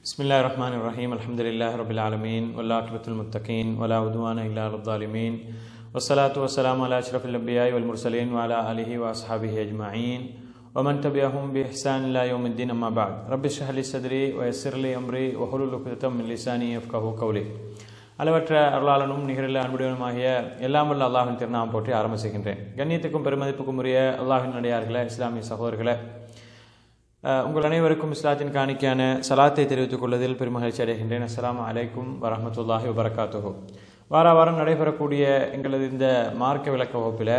بسم الله الرحمن الرحيم الحمد لله رب العالمين والعاقبة المتقين ولا عدوان إلا على الظالمين والصلاة والسلام على أشرف الأنبياء والمرسلين وعلى آله وأصحابه أجمعين ومن تبعهم بإحسان إلى يوم الدين أما بعد رب اشرح لي صدري ويسر لي أمري وحلل عقدة من لساني يفقهوا قولي அளவற்ற அருளாளனும் நிகரில் அன்புடையனுமாகிய எல்லாம் வல்ல அல்லாஹின் திருநாமம் போற்றி ஆரம்ப செய்கின்றேன் கண்ணியத்துக்கும் பெருமதிப்புக்கும் உரிய அல்லாஹின் அடியார்களே இஸ்லாமிய சகோதரர்களே அஹ், உங்கள் அனைவருக்கும் இஸ்லாத்தின் காணிக்கான சலாத்தை தெரிவித்துக் கொள்வதில் பெருமகிழ்ச்சி அடைகின்றேன் அஸ்ஸலாமு அலைக்கும் வரஹ்மத்துல்லாஹி வபரகாத்துஹு வார வாரம் நடைபெறக்கூடிய எங்களது இந்த மார்க்க விளக்க வகுப்பில்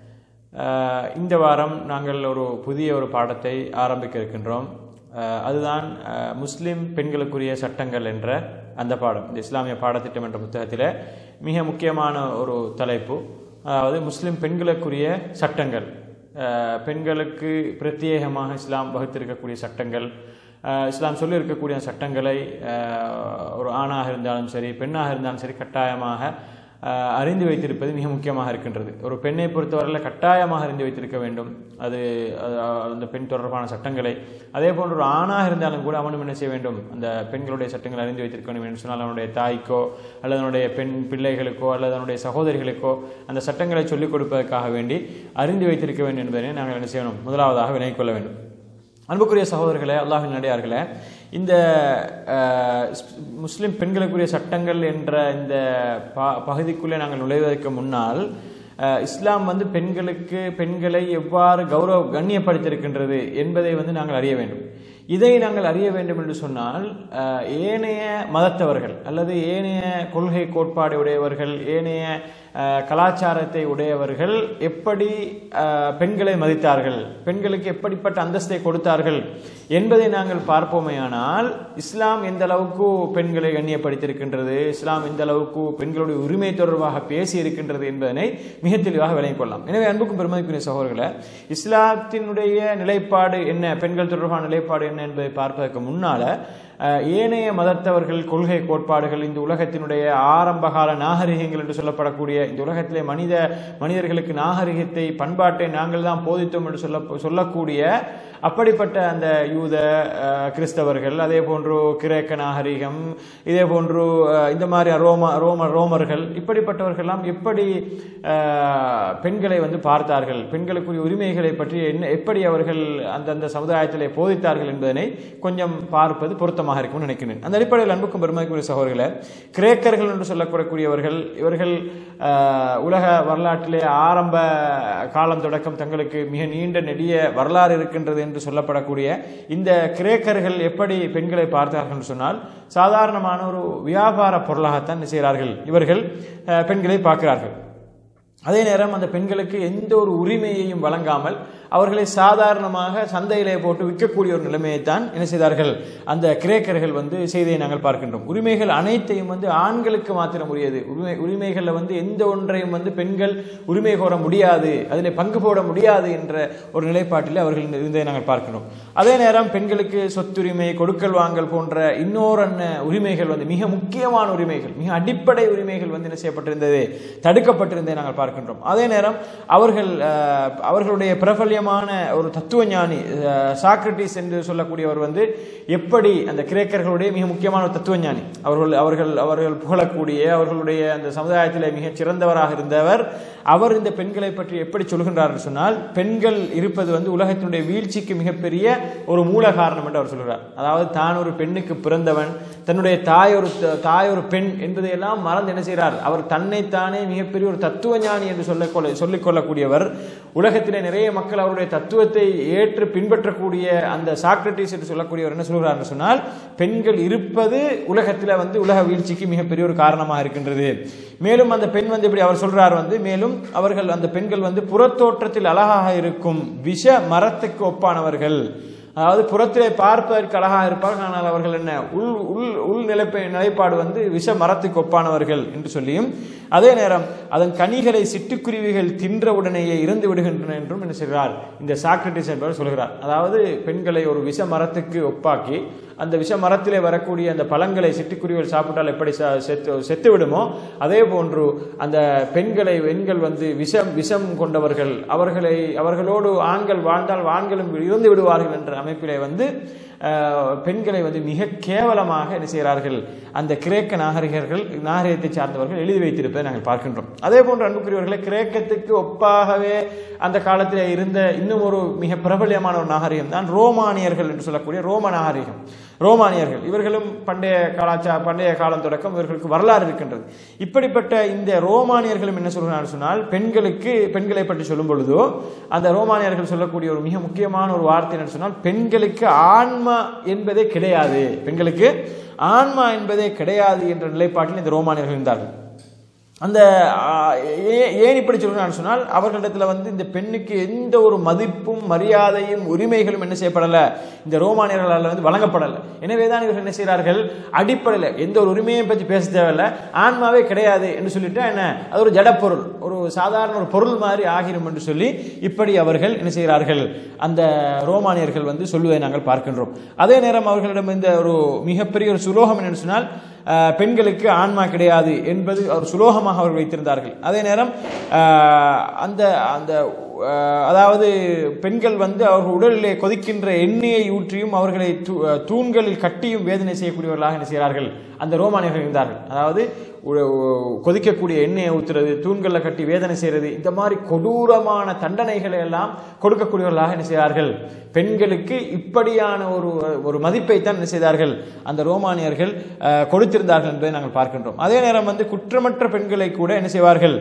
அஹ், இந்த வாரம் நாங்கள் ஒரு புதிய ஒரு பாடத்தை ஆரம்பிக்க இருக்கின்றோம் அஹ், அதுதான் அஹ், முஸ்லிம் பெண்களுக்குரிய சட்டங்கள் என்ற அந்த பாடம் இந்த இஸ்லாமிய பாடத்திட்டம் என்ற புத்தகத்தில் மிக முக்கியமான ஒரு தலைப்பு அதாவது முஸ்லிம் பெண்களுக்குரிய சட்டங்கள் அஹ் பெண்களுக்கு பிரத்யேகமாக இஸ்லாம் வகுத்திருக்கக்கூடிய சட்டங்கள் அஹ் இஸ்லாம் சொல்லியிருக்கக்கூடிய சட்டங்களை அஹ் ஒரு ஆணாக இருந்தாலும் சரி பெண்ணாக இருந்தாலும் சரி கட்டாயமாக அஹ் அறிந்து வைத்திருப்பது மிக முக்கியமாக இருக்கின்றது ஒரு பெண்ணை பொறுத்தவரையில் கட்டாயமாக அறிந்து வைத்திருக்க வேண்டும் அது அது- அந்த பெண் தொடர்பான சட்டங்களை அதே போன்று ஒரு ஆணாக இருந்தாலும் கூட அவனும் என்ன செய்ய வேண்டும் அந்த பெண்களுடைய சட்டங்களை அறிந்து வைத்திருக்க வேண்டும் என்று சொன்னால் அவனுடைய தாய்க்கோ அல்லது அவனுடைய பெண் பிள்ளைகளுக்கோ அல்லது அவனுடைய சகோதரிகளுக்கோ அந்த சட்டங்களை சொல்லிக் கொடுப்பதற்காக வேண்டி அறிந்து வைத்திருக்க வேண்டும் என்பதனை நாங்கள் என்ன செய்யணும் முதலாவதாக விலகிக் கொள்ள வேண்டும் அன்புக்குரிய சகோதரர்களே அல்லாஹின் நடிகார்களே இந்த அஹ், முஸ்லிம் பெண்களுக்குரிய சட்டங்கள் என்ற இந்த ப- பகுதிக்குள்ளே நாங்கள் நுழைவதற்கு முன்னால் அஹ், இஸ்லாம் வந்து பெண்களுக்கு பெண்களை எவ்வாறு கௌரவ கண்ணியப்படுத்தியிருக்கின்றது என்பதை வந்து நாங்கள் அறிய வேண்டும் இதை நாங்கள் அறிய வேண்டும் என்று சொன்னால் அஹ், ஏனைய மதத்தவர்கள் அல்லது ஏனைய கொள்கை கோட்பாடு உடையவர்கள் ஏனைய அஹ், கலாச்சாரத்தை உடையவர்கள் எப்படி அஹ், பெண்களை மதித்தார்கள் பெண்களுக்கு எப்படிப்பட்ட அந்தஸ்தை கொடுத்தார்கள் என்பதை நாங்கள் பார்ப்போமேயானால் இஸ்லாம் எந்த அளவுக்கு பெண்களை கண்ணியப்படுத்தியிருக்கின்றது இஸ்லாம் எந்த அளவுக்கு பெண்களுடைய உரிமை தொடர்பாக பேசி இருக்கின்றது என்பதனை மிக தெளிவாக விளங்கிக் கொள்ளலாம் எனவே அன்புக்கும் பெருமதிக்குரிய சகோதரர்களே இஸ்லாத்தினுடைய நிலைப்பாடு என்ன பெண்கள் தொடர்பான நிலைப்பாடு என்ன என்பதை பார்ப்பதற்கு முன்னால அஹ், ஏனைய மதத்தவர்கள் கொள்கை கோட்பாடுகள் இந்த உலகத்தினுடைய ஆரம்பகால நாகரிகங்கள் என்று சொல்லப்படக்கூடிய இந்த உலகத்திலே மனித மனிதர்களுக்கு நாகரிகத்தை பண்பாட்டை நாங்கள் தான் போதித்தோம் என்று சொல்ல சொல்லக்கூடிய அப்படிப்பட்ட அந்த யூத அஹ், கிறிஸ்தவர்கள் அதே போன்று கிரேக்க நாகரிகம் இதே போன்று அஹ், இந்த மாதிரி ரோம ரோம ரோமர்கள் இப்படிப்பட்டவர்கள்லாம் எப்படி அஹ், பெண்களை வந்து பார்த்தார்கள் பெண்களுக்குரிய உரிமைகளை பற்றி என்ன எப்படி அவர்கள் அந்தந்த சமுதாயத்திலே போதித்தார்கள் என்பதனை கொஞ்சம் பார்ப்பது பொருத்தமாக இருக்கும்னு நினைக்கிறேன் அந்த அடிப்படையில் அன்புக்கும் பெருமைக்குரிய சகோதரர்களே கிரேக்கர்கள் என்று சொல்லக்கூடக்கூடியவர்கள் இவர்கள் அஹ், உலக வரலாற்றிலே ஆரம்ப காலம் தொடக்கம் தங்களுக்கு மிக நீண்ட நெடிய வரலாறு இருக்கின்றது என்று சொல்லப்படக்கூடிய இந்த கிரேக்கர்கள் எப்படி பெண்களை பார்த்தார்கள் என்று சொன்னால் சாதாரணமான ஒரு வியாபார பொருளாகத்தான் என்ன செய்கிறார்கள் இவர்கள் அஹ், பெண்களை பார்க்கிறார்கள் அதே நேரம் அந்த பெண்களுக்கு எந்த ஒரு உரிமையையும் வழங்காமல் அவர்களை சாதாரணமாக சந்தையிலே போட்டு விற்கக்கூடிய ஒரு நிலைமையைத்தான் என்ன செய்தார்கள் அந்த கிரேக்கர்கள் வந்து செய்தியை நாங்கள் பார்க்கின்றோம் உரிமைகள் அனைத்தையும் வந்து ஆண்களுக்கு மாத்திரம் உரியது உரிமை உரிமைகளில் வந்து எந்த ஒன்றையும் வந்து பெண்கள் உரிமை கோர முடியாது அதில் பங்கு போட முடியாது என்ற ஒரு நிலைப்பாட்டில் அவர்கள் இருந்ததை நாங்கள் பார்க்கிறோம் அதே நேரம் பெண்களுக்கு சொத்துரிமை கொடுக்கல் வாங்கல் போன்ற இன்னொரு உரிமைகள் வந்து மிக முக்கியமான உரிமைகள் மிக அடிப்படை உரிமைகள் வந்து என்ன செய்யப்பட்டிருந்தது தடுக்கப்பட்டிருந்ததை நாங்கள் பார்க்கின்றோம் அதே நேரம் அவர்கள் அஹ், அவர்களுடைய பிரபல்யமான ஒரு தத்துவ ஞானி அஹ், சாக்ரட்டிஸ் என்று சொல்லக்கூடியவர் வந்து எப்படி அந்த கிரேக்கர்களுடைய மிக முக்கியமான ஒரு தத்துவ ஞானி அவர்கள் அவர்கள் அவர்கள் புகழக்கூடிய அவர்களுடைய அந்த சமுதாயத்திலே மிகச் சிறந்தவராக இருந்தவர் அவர் இந்த பெண்களை பற்றி எப்படி சொல்கின்றார் என்று சொன்னால் பெண்கள் இருப்பது வந்து உலகத்தினுடைய வீழ்ச்சிக்கு மிகப்பெரிய ஒரு மூல காரணம் என்று அவர் சொல்கிறார் அதாவது தான் ஒரு பெண்ணுக்கு பிறந்தவன் தன்னுடைய தாய் ஒரு தாய் ஒரு பெண் என்பதையெல்லாம் மறந்து என்ன செய்கிறார் அவர் தன்னைத்தானே மிகப்பெரிய ஒரு தத்துவ ஞானி என்று சொல்ல சொல்லிக் கொள்ளக்கூடியவர் உலகத்திலே நிறைய மக்கள் அவருடைய தத்துவத்தை ஏற்று பின்பற்றக்கூடிய அந்த சாக்ரட்டிஸ் என்று சொல்லக்கூடியவர் என்ன சொல்கிறார் என்று சொன்னால் பெண்கள் இருப்பது உலகத்தில் வந்து உலக வீழ்ச்சிக்கு மிகப்பெரிய ஒரு காரணமாக இருக்கின்றது மேலும் அந்த பெண் வந்து இப்படி அவர் சொல்றார் வந்து மேலும் அவர்கள் அந்த பெண்கள் வந்து புறத்தோற்றத்தில் அழகாக இருக்கும் விஷ மரத்துக்கு ஒப்பானவர்கள் அதாவது புறத்திலே பார்ப்பதற்கு அழகாக இருப்பார்கள் ஆனால் அவர்கள் என்ன உள் உள் உள் நிலைப்ப நிலைப்பாடு வந்து விஷ மரத்துக்கு ஒப்பானவர்கள் என்று சொல்லியும் அதே நேரம் அதன் கனிகளை சிட்டுக்குருவிகள் தின்ற உடனேயே இறந்து விடுகின்றன என்றும் என்ன செய்கிறார் இந்த சாக்ரட்டிஸ் என்பவர் சொல்கிறார் அதாவது பெண்களை ஒரு விஷ மரத்துக்கு ஒப்பாக்கி அந்த விஷ மரத்திலே வரக்கூடிய அந்த பழங்களை சிட்டுக்குருவிகள் சாப்பிட்டால் எப்படி ச- செத்து செத்து விடுமோ அதே போன்று அந்த பெண்களை பெண்கள் வந்து விஷம் விஷம் கொண்டவர்கள் அவர்களை அவர்களோடு ஆண்கள் வாழ்ந்தால் ஆண்களும் இறந்து விடுவார்கள் என்ற அமைப்பிலே வந்து அஹ், பெண்களை வந்து மிக கேவலமாக என்ன செய்கிறார்கள் அந்த கிரேக்க நாகரிகர்கள் நாகரிகத்தை சார்ந்தவர்கள் எழுதி வைத்திருப்பதை நாங்கள் பார்க்கின்றோம் அதே போன்று அன்புக்குரியவர்களை கிரேக்கத்துக்கு ஒப்பாகவே அந்த காலத்தில் இருந்த இன்னும் ஒரு மிக பிரபல்யமான ஒரு நாகரிகம் தான் ரோமானியர்கள் என்று சொல்லக்கூடிய ரோம நாகரிகம் ரோமானியர்கள் இவர்களும் பண்டைய கலாச்சார பண்டைய காலம் தொடக்கம் இவர்களுக்கு வரலாறு இருக்கின்றது இப்படிப்பட்ட இந்த ரோமானியர்களும் என்ன சொல்கிறார்கள் சொன்னால் பெண்களுக்கு பெண்களை பற்றி சொல்லும் பொழுதோ அந்த ரோமானியர்கள் சொல்லக்கூடிய ஒரு மிக முக்கியமான ஒரு வார்த்தை என்ன சொன்னால் பெண்களுக்கு ஆன்மா என்பதே கிடையாது பெண்களுக்கு ஆன்மா என்பதே கிடையாது என்ற நிலைப்பாட்டில் இந்த ரோமானியர்கள் இருந்தார்கள் அந்த ஆ, ஏ- ஏன் இப்படி சொல்றான்னு சொன்னால் அவர்களிடத்துல வந்து இந்த பெண்ணுக்கு எந்த ஒரு மதிப்பும் மரியாதையும் உரிமைகளும் என்ன செய்யப்படலை இந்த ரோமானியர்களால் வந்து வழங்கப்படலை எனவே தான் இவர்கள் என்ன செய்கிறார்கள் அடிப்படையில் எந்த ஒரு உரிமையும் பற்றி பேச தேவையில்லை ஆன்மாவே கிடையாது என்று சொல்லிட்டு என்ன அது ஒரு ஜடப்பொருள் ஒரு சாதாரண ஒரு பொருள் மாதிரி ஆகிரும் என்று சொல்லி இப்படி அவர்கள் என்ன செய்கிறார்கள் அந்த ரோமானியர்கள் வந்து சொல்லுவதை நாங்கள் பார்க்கின்றோம் அதே நேரம் அவர்களிடம் இந்த ஒரு மிகப்பெரிய ஒரு சுலோகம் என்னன்னு சொன்னால் அஹ், பெண்களுக்கு ஆன்மா கிடையாது என்பது ஒரு சுலோகமாக அவர்கள் வைத்திருந்தார்கள் அதே நேரம் அஹ், அந்த அந்த அஹ், அதாவது பெண்கள் வந்து அவர்கள் உடலிலே கொதிக்கின்ற எண்ணெயை ஊற்றியும் அவர்களை தூ- அஹ், தூண்களில் கட்டியும் வேதனை செய்யக்கூடியவர்களாக என்ன செய்கிறார்கள் அந்த ரோமானியர்கள் இருந்தார்கள் அதாவது உ- உ- கொதிக்கக்கூடிய எண்ணெயை ஊத்துறது தூண்களில் கட்டி வேதனை செய்யறது இந்த மாதிரி கொடூரமான தண்டனைகளை எல்லாம் கொடுக்கக்கூடியவர்களாக என்ன செய்கிறார்கள் பெண்களுக்கு இப்படியான ஒரு ஒரு மதிப்பை தான் என்ன செய்தார்கள் அந்த ரோமானியர்கள் அஹ், கொடுத்திருந்தார்கள் என்பதை நாங்கள் பார்க்கின்றோம் அதே நேரம் வந்து குற்றமற்ற பெண்களை கூட என்ன செய்வார்கள்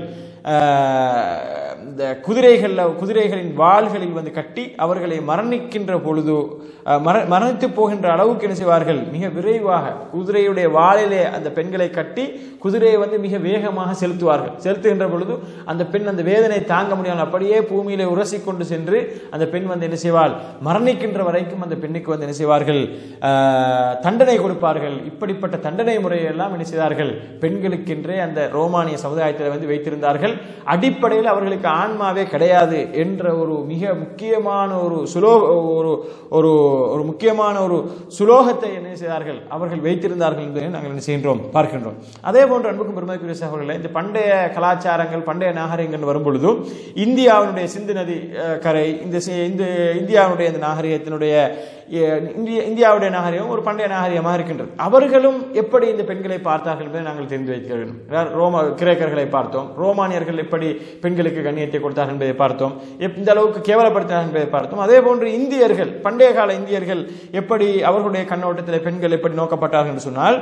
அஹ், இந்த குதிரைகளில் குதிரைகளின் வாள்களில் வந்து கட்டி அவர்களை மரணிக்கின்ற பொழுது அஹ், மர மரணித்து போகின்ற அளவுக்கு என்ன செய்வார்கள் மிக விரைவாக குதிரையுடைய வாளிலே அந்த பெண்களை கட்டி குதிரையை வந்து மிக வேகமாக செலுத்துவார்கள் செலுத்துகின்ற பொழுது அந்த பெண் அந்த வேதனை தாங்க முடியாமல் அப்படியே பூமியிலே உரசி கொண்டு சென்று அந்த பெண் வந்து என்ன செய்வாள் மரணிக்கின்ற வரைக்கும் அந்த பெண்ணுக்கு வந்து என்ன செய்வார்கள் அஹ், தண்டனை கொடுப்பார்கள் இப்படிப்பட்ட தண்டனை முறையெல்லாம் என்ன செய்தார்கள் பெண்களுக்கென்றே அந்த ரோமானிய சமுதாயத்தில் வந்து வைத்திருந்தார்கள் அடிப்படையில் அவர்களுக்கு ஆன்மாவே கிடையாது என்ற ஒரு மிக முக்கியமான ஒரு சுலோ ஒரு ஒரு ஒரு முக்கியமான ஒரு சுலோகத்தை என்ன செய்தார்கள் அவர்கள் வைத்திருந்தார்கள் என்பதை நாங்கள் என்ன செய்கின்றோம் பார்க்கின்றோம் அதே போன்று அன்புக்கும் பெருமைக்குரிய சகோதரர்களே இந்த பண்டைய கலாச்சாரங்கள் பண்டைய நாகரிகங்கள் வரும் பொழுது இந்தியாவினுடைய சிந்து நதி அஹ், கரை இந்த சி- இந்த இந்தியாவுடைய இந்த நாகரிகத்தினுடைய அஹ், இந்திய இந்தியாவுடைய நாகரிகம் ஒரு பண்டைய நாகரிகமாக இருக்கின்றது அவர்களும் எப்படி இந்த பெண்களை பார்த்தார்கள் என்பதை நாங்கள் தெரிந்து வைக்க வேண்டும் அதாவது ரோம கிரேக்கர்களை பார்த்தோம் ரோமானியர்கள் எப்படி பெண்களுக்கு கண்ணியத்தை கொடுத்தார்கள் என்பதை பார்த்தோம் எப்- இந்த அளவுக்கு கேவலப்படுத்தினார்கள் என்பதை பார்த்தோம் அதே போன்று இந்தியர்கள் பண்டைய கால இந்தியர்கள் எப்படி அவர்களுடைய கண்ணோட்டத்தில் பெண்கள் எப்படி நோக்கப்பட்டார்கள் என்று சொன்னால்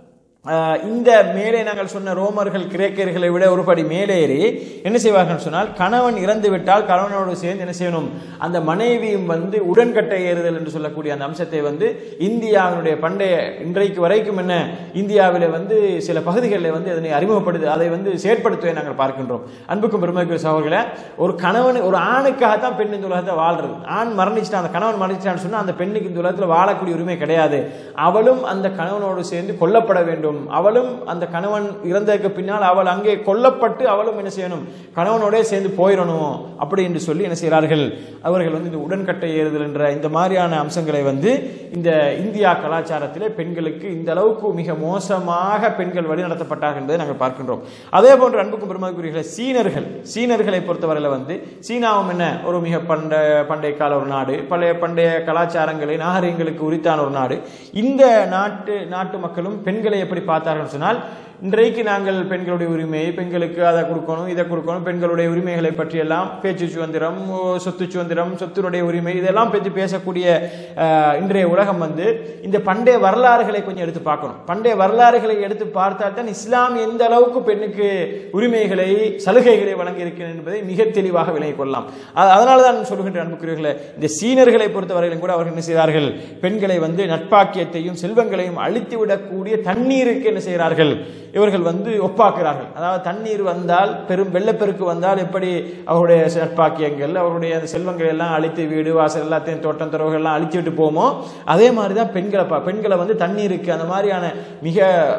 ஆஹ் இந்த மேலே நாங்கள் சொன்ன ரோமர்கள் கிரேக்கர்களை விட ஒரு படி மேலேறி என்ன செய்வார்கள் சொன்னால் கணவன் இறந்து விட்டால் கணவனோடு சேர்ந்து என்ன செய்யணும் அந்த மனைவியும் வந்து உடன்கட்டை ஏறுதல் என்று சொல்லக்கூடிய அந்த அம்சத்தை வந்து இந்தியாவினுடைய பண்டைய இன்றைக்கு வரைக்கும் என்ன இந்தியாவில் வந்து சில பகுதிகளில் வந்து அதனை அறிமுகப்படுது அதை வந்து செயற்படுத்துவதை நாங்கள் பார்க்கின்றோம் அன்புக்கும் பெருமைக்குரிய சகோதரர்களே ஒரு கணவன் ஒரு ஆணுக்காகத்தான் பெண் இந்த உலகத்தை வாழ்றது ஆண் மரணிச்சிட்டான் அந்த கணவன் மரணிச்சிட்டான்னு சொன்னா அந்த பெண்ணுக்கு இந்த உலகத்தில் வாழக்கூடிய உரிமை கிடையாது அவளும் அந்த கணவனோடு சேர்ந்து கொல்லப்பட வேண்டும் அவளும் அந்த கணவன் இறந்ததுக்கு பின்னால் அவள் அங்கே கொல்லப்பட்டு அவளும் என்ன செய்யணும் கணவனோடே சேர்ந்து போயிடணும் அப்படி என்று சொல்லி என்ன செய்கிறார்கள் அவர்கள் வந்து இந்த உடன்கட்டை ஏறுதல் என்ற இந்த மாதிரியான அம்சங்களை வந்து இந்த இந்தியா கலாச்சாரத்திலே பெண்களுக்கு இந்த அளவுக்கு மிக மோசமாக பெண்கள் வழி நடத்தப்பட்டார்கள் என்பதை நாங்கள் பார்க்கின்றோம் அதே போன்று அன்புக்கும் பெருமதிக்குரிய சீனர்கள் சீனர்களை பொறுத்தவரையில் வந்து சீனாவும் என்ன ஒரு மிக பண்ட பண்டைய கால ஒரு நாடு பழைய பண்டைய கலாச்சாரங்களை நாகரிகங்களுக்கு உரித்தான ஒரு நாடு இந்த நாட்டு நாட்டு மக்களும் பெண்களை எப்படி பார்த்தார்கள் சொன்னால் இன்றைக்கு நாங்கள் பெண்களுடைய உரிமை பெண்களுக்கு அதை கொடுக்கணும் இதை கொடுக்கணும் பெண்களுடைய உரிமைகளை பற்றியெல்லாம் பேச்சு சுதந்திரம் ஓ, சொத்து சுதந்திரம் சொத்தினுடைய உரிமை இதெல்லாம் பற்றி பேசக்கூடிய அஹ், இன்றைய உலகம் வந்து இந்த பண்டைய வரலாறுகளை கொஞ்சம் எடுத்து பார்க்கணும் பண்டைய வரலாறுகளை எடுத்து பார்த்தால் தான் இஸ்லாம் எந்த அளவுக்கு பெண்ணுக்கு உரிமைகளை சலுகைகளை வழங்கி இருக்கிறது என்பதை மிக தெளிவாக விளங்கிக் கொள்ளலாம் அ- அதனால தான் சொல்கின்ற அன்புக்குரியவர்களே இந்த சீனர்களை பொறுத்தவரையிலும் கூட அவர்கள் என்ன செய்கிறார்கள் பெண்களை வந்து நட்பாக்கியத்தையும் செல்வங்களையும் அழித்து விடக்கூடிய தண்ணீருக்கு என்ன செய்கிறார்கள் இவர்கள் வந்து ஒப்பாக்குறார்கள் அதாவது தண்ணீர் வந்தால் பெரும் வெள்ளப்பெருக்கு வந்தால் எப்படி அவருடைய நட்பாக்கியங்கள் அவருடைய அந்த செல்வங்கள் எல்லாம் அழித்து வீடு வாசல் எல்லாத்தையும் தோட்டம் துறவுகள் எல்லாம் அழித்து விட்டு போமோ அதே மாதிரி தான் பெண்களை பா- பெண்களை வந்து தண்ணீருக்கு அந்த மாதிரியான மிக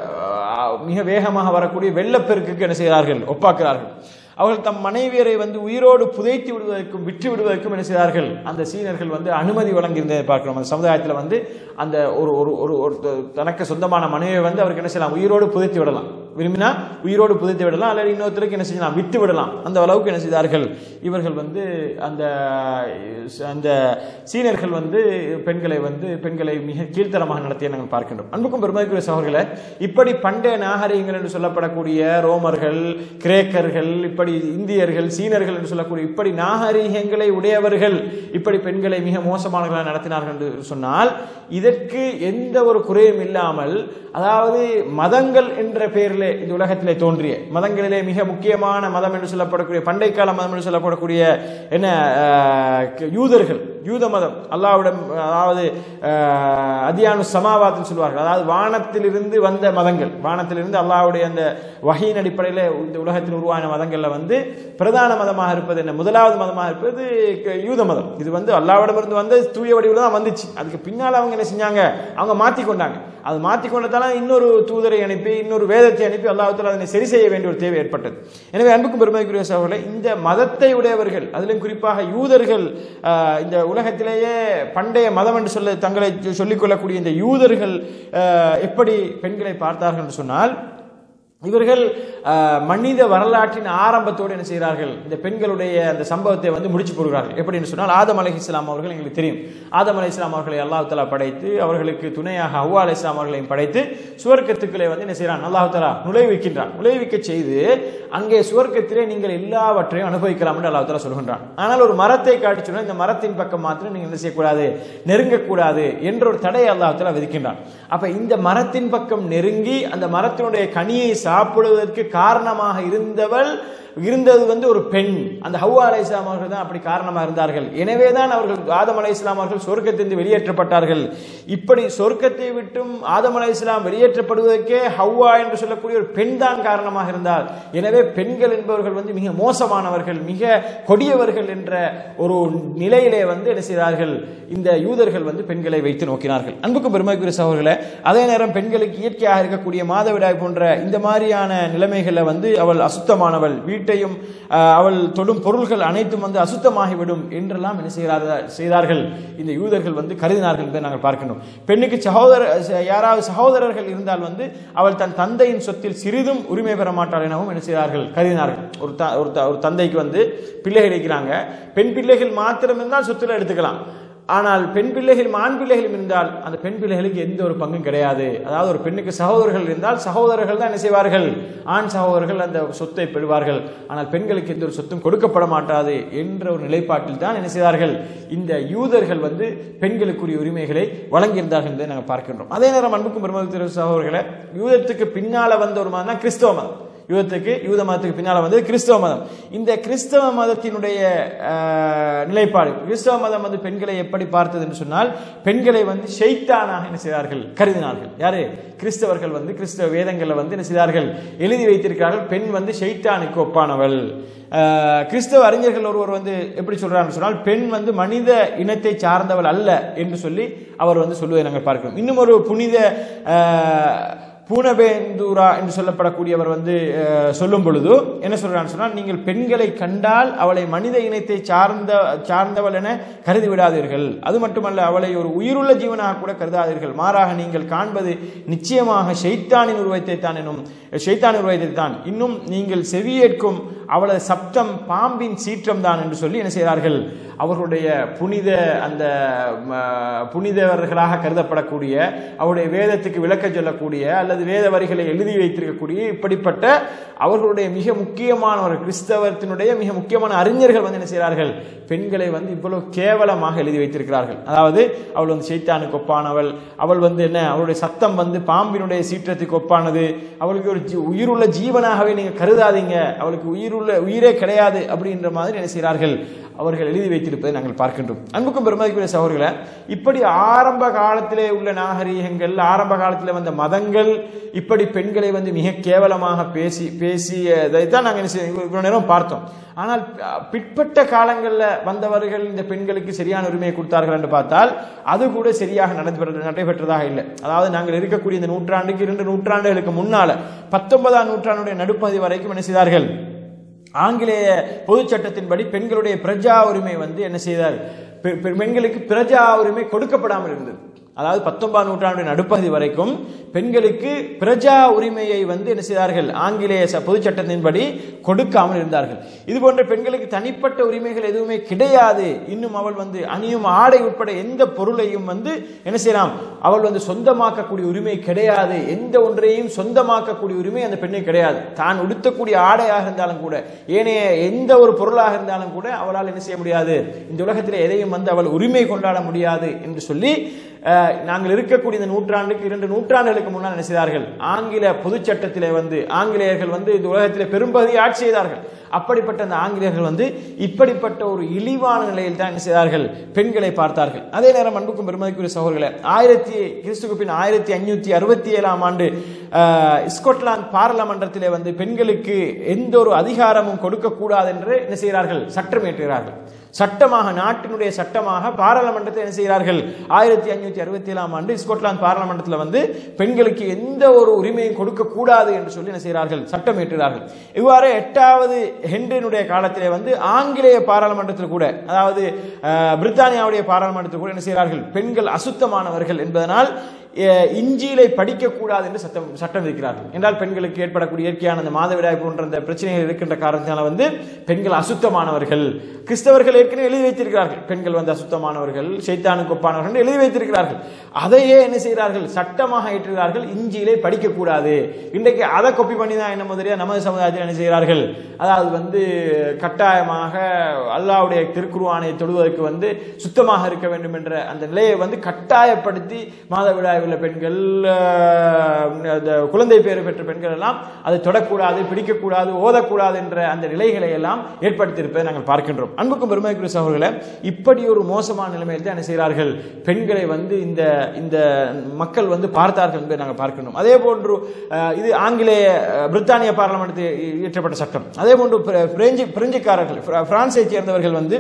அஹ், மிக வேகமாக வரக்கூடிய வெள்ளப்பெருக்குக்கு என்ன செய்கிறார்கள் ஒப்பாக்குறார்கள் அவர்கள் தம் மனைவியரை வந்து உயிரோடு புதைத்து விடுவதற்கும் விற்று விடுவதற்கும் என்ன செய்தார்கள் அந்த சீனர்கள் வந்து அனுமதி வழங்கியிருந்ததை பார்க்கிறோம் அந்த சமுதாயத்தில் வந்து அந்த ஒரு ஒரு ஒரு ஒரு தனக்கு சொந்தமான மனைவியை வந்து அவருக்கு என்ன செய்யலாம் உயிரோடு புதைத்து விடலாம் விரும்பினா உயிரோடு புதைத்து விடலாம் அல்லது இன்னொருத்தருக்கு என்ன செய்யலாம் விட்டு விடலாம் அந்த அளவுக்கு என்ன செய்தார்கள் இவர்கள் வந்து அந்த அந்த சீனியர்கள் வந்து பெண்களை வந்து பெண்களை மிக கீழ்த்தரமாக நடத்திய நாங்கள் பார்க்கின்றோம் அன்புக்கும் பெருமதிக்குரிய சகோதரர்களே இப்படி பண்டைய நாகரிகங்கள் என்று சொல்லப்படக்கூடிய ரோமர்கள் கிரேக்கர்கள் இப்படி இந்தியர்கள் சீனர்கள் என்று சொல்லக்கூடிய இப்படி நாகரிகங்களை உடையவர்கள் இப்படி பெண்களை மிக மோசமானவர்களாக நடத்தினார்கள் என்று சொன்னால் இதற்கு எந்த ஒரு குறையும் இல்லாமல் அதாவது மதங்கள் என்ற பெயரிலே இந்த உலகத்திலே தோன்றிய மதங்களிலே மிக முக்கியமான மதம் என்று சொல்லப்படக்கூடிய பண்டை கால மதம் என்று சொல்லப்படக்கூடிய என்ன அஹ், யூதர்கள் யூத மதம் அல்லாவிடம் அதாவது அஹ், அதியானு சமாவாத்துன்னு சொல்வார்கள் அதாவது வானத்திலிருந்து வந்த மதங்கள் வானத்திலிருந்து அல்லாஹ்வுடைய அந்த வகையின் அடிப்படையில் இந்த உலகத்தில் உருவான மதங்கள்ல வந்து பிரதான மதமாக இருப்பது என்ன முதலாவது மதமாக இருப்பது க- யூத மதம் இது வந்து அல்லாவிடமிருந்து வந்து தூய வடிவில் தான் வந்துச்சு அதுக்கு பின்னால் அவங்க என்ன செஞ்சாங்க அவங்க மாற்றி கொண்டாங்க அது மாற்றி கொண்டதால இன்னொரு தூதரை அனுப்பி இன்னொரு வேதத்தை அனுப்பி அல்லாஹத்தில் அதனை சரி செய்ய வேண்டிய ஒரு தேவை ஏற்பட்டது எனவே அன்புக்கும் பெருமைக்குரிய சகோதரர்களே இந்த மதத்தை உடையவர்கள் அதிலும் குறிப்பாக யூதர்கள் ஆஹ், இந்த உலகத்திலேயே பண்டைய மதம் என்று சொல்ல தங்களை சொல்லிக் கொள்ளக்கூடிய இந்த யூதர்கள் ஆஹ், எப்படி பெண்களை பார்த்தார்கள் என்று சொன்னால் இவர்கள் ஆஹ், மனித வரலாற்றின் ஆரம்பத்தோடு என்ன செய்கிறார்கள் இந்த பெண்களுடைய அந்த சம்பவத்தை வந்து முடிச்சு போடுகிறார்கள் எப்படின்னு சொன்னால் ஆதம் அலை இஸ்லாம் அவர்கள் எங்களுக்கு தெரியும் ஆதம் அலை இஸ்லாம் அவர்களை அல்லாஹ் தலா படைத்து அவர்களுக்கு துணையாக ஹவ்வா அலை இஸ்லாம் அவர்களையும் படைத்து சுவர்க்கத்துக்களை வந்து என்ன செய்கிறான் அல்லாஹ் தலா நுழைவிக்கின்றான் நுழைவிக்க செய்து அங்கே சுவர்க்கத்திலே நீங்கள் எல்லாவற்றையும் அனுபவிக்கலாம் என்று அல்லாஹ் தலா சொல்கின்றான் ஆனால் ஒரு மரத்தை காட்டி சொன்னால் இந்த மரத்தின் பக்கம் மாத்திரம் நீங்கள் என்ன செய்யக்கூடாது நெருங்கக்கூடாது என்ற ஒரு தடையை அல்லாஹ் தலா விதிக்கின்றான் அப்ப இந்த மரத்தின் பக்கம் நெருங்கி அந்த மரத்தினுடைய கனியை சாப்பிடுவதற்கு காரணமாக இருந்தவள் இருந்தது வந்து ஒரு பெண் அந்த ஹவ்வா அலை இஸ்லாம் அவர்கள் தான் அப்படி காரணமாக இருந்தார்கள் எனவே தான் அவர்கள் ஆதம் அலை இஸ்லாம் அவர்கள் சொர்க்கத்திலிருந்து வெளியேற்றப்பட்டார்கள் இப்படி சொர்க்கத்தை விட்டும் ஆதம் அலை இஸ்லாம் வெளியேற்றப்படுவதற்கே ஹவ்வா என்று சொல்லக்கூடிய ஒரு பெண் தான் காரணமாக இருந்தார் எனவே பெண்கள் என்பவர்கள் வந்து மிக மோசமானவர்கள் மிக கொடியவர்கள் என்ற ஒரு நிலையிலே வந்து என்ன செய்தார்கள் இந்த யூதர்கள் வந்து பெண்களை வைத்து நோக்கினார்கள் அன்புக்கும் பெருமைக்குரிய சகோதரர்களே அதே நேரம் பெண்களுக்கு இயற்கையாக இருக்கக்கூடிய மாதவிடாய் போன்ற இந்த மாதிரியான நிலைமைகளை வந்து அவள் அசுத்தமானவள் வீட்டையும் ஆஹ், அவள் தொடும் பொருள்கள் அனைத்தும் வந்து அசுத்தமாகிவிடும் என்றெல்லாம் என்ன செய்கிறார்கள் செய்தார்கள் இந்த யூதர்கள் வந்து கருதினார்கள் என்பதை நாங்கள் பார்க்கின்றோம் பெண்ணுக்கு சகோதர யாராவது சகோதரர்கள் இருந்தால் வந்து அவள் தன் தந்தையின் சொத்தில் சிறிதும் உரிமை பெற மாட்டாள் எனவும் என்ன செய்கிறார்கள் கருதினார்கள் ஒரு த- ஒரு த- ஒரு தந்தைக்கு வந்து பிள்ளைகள் இருக்கிறாங்க பெண் பிள்ளைகள் மாத்திரம் இருந்தால் சொத்துல எடுத்துக்கலாம் ஆனால் பெண் பிள்ளைகள் ஆண் பிள்ளைகளும் இருந்தால் அந்த பெண் பிள்ளைகளுக்கு எந்த ஒரு பங்கும் கிடையாது அதாவது ஒரு பெண்ணுக்கு சகோதரர்கள் இருந்தால் சகோதரர்கள் தான் என்ன செய்வார்கள் ஆண் சகோதரர்கள் அந்த சொத்தை பெறுவார்கள் ஆனால் பெண்களுக்கு எந்த ஒரு சொத்தும் கொடுக்கப்பட மாட்டாது என்ற ஒரு நிலைப்பாட்டில் தான் என்ன செய்தார்கள் இந்த யூதர்கள் வந்து பெண்களுக்குரிய உரிமைகளை வழங்கியிருந்தார்கள் என்பதை நாங்கள் பார்க்கின்றோம் அதே நேரம் அன்புக்கும் பெருமதி சகோதரர்களை யூதத்துக்கு பின்னால வந்த ஒரு மதம் தான் கிறிஸ்தவ மதம் யூதத்துக்கு யூத மதத்துக்கு பின்னால வந்து கிறிஸ்தவ மதம் இந்த கிறிஸ்தவ மதத்தினுடைய ஆஹ், நிலைப்பாடு கிறிஸ்தவ மதம் வந்து பெண்களை எப்படி பார்த்தது என்று சொன்னால் பெண்களை வந்து ஷைத்தானாக என்ன செய்தார்கள் கருதினார்கள் யாரு கிறிஸ்தவர்கள் வந்து கிறிஸ்தவ வேதங்களில் வந்து என்ன செய்தார்கள் எழுதி வைத்திருக்கிறார்கள் பெண் வந்து ஷைத்தானுக்கு ஒப்பானவள் ஆஹ், கிறிஸ்தவ அறிஞர்கள் ஒருவர் வந்து எப்படி சொல்றாருன்னு சொன்னால் பெண் வந்து மனித இனத்தை சார்ந்தவள் அல்ல என்று சொல்லி அவர் வந்து சொல்லுவதை நாங்கள் பார்க்கிறோம் இன்னும் ஒரு புனித ஆஹ், பூனபேந்தூரா என்று சொல்லப்படக்கூடியவர் வந்து அஹ், சொல்லும் பொழுது என்ன சொல்றான்னு சொன்னால் நீங்கள் பெண்களை கண்டால் அவளை மனித இனத்தை சார்ந்த சார்ந்தவள் என கருதி விடாதீர்கள் அது மட்டுமல்ல அவளை ஒரு உயிருள்ள ஜீவனாக கூட கருதாதீர்கள் மாறாக நீங்கள் காண்பது நிச்சயமாக ஷைத்தானின் உருவத்தை தான் எனும் ஷைத்தானின் உருவத்தை தான் இன்னும் நீங்கள் செவியேற்கும் அவளது சப்தம் பாம்பின் சீற்றம் தான் என்று சொல்லி என்ன செய்கிறார்கள் அவர்களுடைய புனித அந்த ம, புனிதவர்களாக கருதப்படக்கூடிய அவருடைய வேதத்துக்கு விளக்க சொல்லக்கூடிய அல்லது வேத வரிகளை எழுதி வைத்திருக்கக்கூடிய இப்படிப்பட்ட அவர்களுடைய மிக முக்கியமான ஒரு கிறிஸ்தவத்தினுடைய மிக முக்கியமான அறிஞர்கள் வந்து என்ன செய்கிறார்கள் பெண்களை வந்து இவ்வளவு கேவலமாக எழுதி வைத்திருக்கிறார்கள் அதாவது அவள் வந்து சைத்தானுக்கு ஒப்பானவள் அவள் வந்து என்ன அவளுடைய சத்தம் வந்து பாம்பினுடைய சீற்றத்துக்கு ஒப்பானது அவளுக்கு ஒரு ஜீ- உயிருள்ள ஜீவனாகவே நீங்க கருதாதீங்க அவளுக்கு உயிருள்ள உயிரே கிடையாது அப்படின்ற மாதிரி என்ன செய்கிறார்கள் அவர்கள் எழுதி வைத்திருப்பதை நாங்கள் பார்க்கின்றோம் அன்புக்கும் பெருமதிக்குரிய சகோதரர்களை இப்படி ஆரம்ப காலத்திலே உள்ள நாகரீகங்கள் ஆரம்ப காலத்தில் வந்த மதங்கள் இப்படி பெண்களை வந்து மிக கேவலமாக பேசி பேசியதை தான் நாங்கள் என்ன செய்ய- இவ்வளவு நேரம் பார்த்தோம் ஆனால் அஹ், பிற்பட்ட காலங்களில் வந்தவர்கள் இந்த பெண்களுக்கு சரியான உரிமையை கொடுத்தார்கள் என்று பார்த்தால் அது கூட சரியாக நடைபெற நடைபெற்றதாக இல்லை அதாவது நாங்கள் இருக்கக்கூடிய இந்த நூற்றாண்டுக்கு இரண்டு நூற்றாண்டுகளுக்கு முன்னால பத்தொன்பதாம் நூற்றாண்டுடைய நடுப்பகுதி வரைக்கும் என்ன செய்தார்கள் ஆங்கிலேய பொதுச் சட்டத்தின்படி பெண்களுடைய பிரஜா உரிமை வந்து என்ன செய்தார் பெ- பெ- பெண்களுக்கு பிரஜா உரிமை கொடுக்கப்படாமல் இருந்தது அதாவது பத்தொன்பதாம் நூற்றாண்டு நடுப்பகுதி வரைக்கும் பெண்களுக்கு பிரஜா உரிமையை வந்து என்ன செய்தார்கள் ஆங்கிலேய ச- பொதுச் சட்டத்தின்படி கொடுக்காமல் இருந்தார்கள் இது போன்ற பெண்களுக்கு தனிப்பட்ட உரிமைகள் எதுவுமே கிடையாது இன்னும் அவள் வந்து அணியும் ஆடை உட்பட எந்த பொருளையும் வந்து என்ன செய்யலாம் அவள் வந்து சொந்தமாக்கக்கூடிய உரிமை கிடையாது எந்த ஒன்றையும் சொந்தமாக்கக்கூடிய உரிமை அந்த பெண்ணுக்கு கிடையாது தான் உடுத்தக்கூடிய ஆடையாக இருந்தாலும் கூட ஏனைய எந்த ஒரு பொருளாக இருந்தாலும் கூட அவளால் என்ன செய்ய முடியாது இந்த உலகத்தில் எதையும் வந்து அவள் உரிமை கொண்டாட முடியாது என்று சொல்லி அஹ், நாங்கள் இருக்கக்கூடிய இந்த நூற்றாண்டுக்கு இரண்டு நூற்றாண்டுகளுக்கு முன்னால் என்ன செய்தார்கள் ஆங்கில பொதுச் சட்டத்திலே வந்து ஆங்கிலேயர்கள் வந்து இந்த உலகத்திலே பெரும்பகுதி ஆட்சி செய்தார்கள் அப்படிப்பட்ட அந்த ஆங்கிலேயர்கள் வந்து இப்படிப்பட்ட ஒரு இழிவான நிலையில் தான் என்ன செய்தார்கள் பெண்களை பார்த்தார்கள் அதே நேரம் அன்புக்கும் பெருமதிக்குரிய சகோதரர்களே ஆயிரத்தி கிறிஸ்துக்கு பின் ஆயிரத்தி அஞ்சூத்தி அறுபத்தி ஏழாம் ஆண்டு அஹ், ஸ்கொட்லாந்து பாராளுமன்றத்திலே வந்து பெண்களுக்கு எந்த ஒரு அதிகாரமும் கொடுக்கக்கூடாது என்று என்ன செய்கிறார்கள் சட்டம் ஏற்றுகிறார்கள் சட்டமாக நாட்டினுடைய சட்டமாக பாராளுமன்றத்தை என்ன செய்கிறார்கள் ஆயிரத்தி அஞ்சூத்தி அறுபத்தி ஏழாம் ஆண்டு ஸ்கொட்லாந்து பாராளுமன்றத்தில் வந்து பெண்களுக்கு எந்த ஒரு உரிமையும் கொடுக்க கூடாது என்று சொல்லி என்ன செய்கிறார்கள் சட்டம் ஏற்றுகிறார்கள் இவ்வாறு எட்டாவது ஹென்றினுடைய காலத்திலே வந்து ஆங்கிலேய பாராளுமன்றத்தில் கூட அதாவது அஹ், பிரித்தானியாவுடைய பாராளுமன்றத்தில் கூட என்ன செய்கிறார்கள் பெண்கள் அசுத்தமானவர்கள் என்பதனால் அஹ், இஞ்சியிலை படிக்கக்கூடாது என்று சட்டம் சட்டம் இருக்கிறார்கள் என்றால் பெண்களுக்கு ஏற்படக்கூடிய இயற்கையான அந்த மாதவிடாய் போன்ற அந்த பிரச்சனைகள் இருக்கின்ற காரணத்தினால வந்து பெண்கள் அசுத்தமானவர்கள் கிறிஸ்தவர்கள் ஏற்கனவே எழுதி வைத்திருக்கிறார்கள் பெண்கள் வந்து அசுத்தமானவர்கள் சைத்தானுக்கு ஒப்பானவர்கள் என்று எழுதி வைத்திருக்கிறார்கள் அதையே என்ன செய்கிறார்கள் சட்டமாக ஏற்றுகிறார்கள் இஞ்சியிலே படிக்கக்கூடாது இன்றைக்கு அதை கொப்பி பண்ணி தான் என்ன மாதிரியா நமது சமுதாயத்தில் என்ன செய்கிறார்கள் அதாவது வந்து கட்டாயமாக அல்லாவுடைய திருக்குருவானை தொடுவதற்கு வந்து சுத்தமாக இருக்க வேண்டும் என்ற அந்த நிலையை வந்து கட்டாயப்படுத்தி மாதவிடாய் உள்ள பெண்கள் ஆஹ், அந்த குழந்தை பேறு பெற்ற பெண்கள் எல்லாம் அதை தொடக்கூடாது பிடிக்கக்கூடாது ஓதக்கூடாது என்ற அந்த நிலைகளை எல்லாம் ஏற்படுத்தியிருப்பதை நாங்கள் பார்க்கின்றோம் அன்புக்கும் பெருமைக்குரிய சகோதரர்களே இப்படி ஒரு மோசமான நிலைமையில் தான் என்ன செய்கிறார்கள் பெண்களை வந்து இந்த இந்த மக்கள் வந்து பார்த்தார்கள் என்பதை நாங்கள் பார்க்கின்றோம் அதே போன்று அஹ், இது ஆங்கிலேய அஹ், பிரித்தானிய பார்லமெண்ட்டில் இயற்றப்பட்ட சட்டம் அதே போன்று பிர- பிரெஞ்சு பிரெஞ்சுக்காரர்கள் பிர- பிரான்சை சேர்ந்தவர்கள் வந்து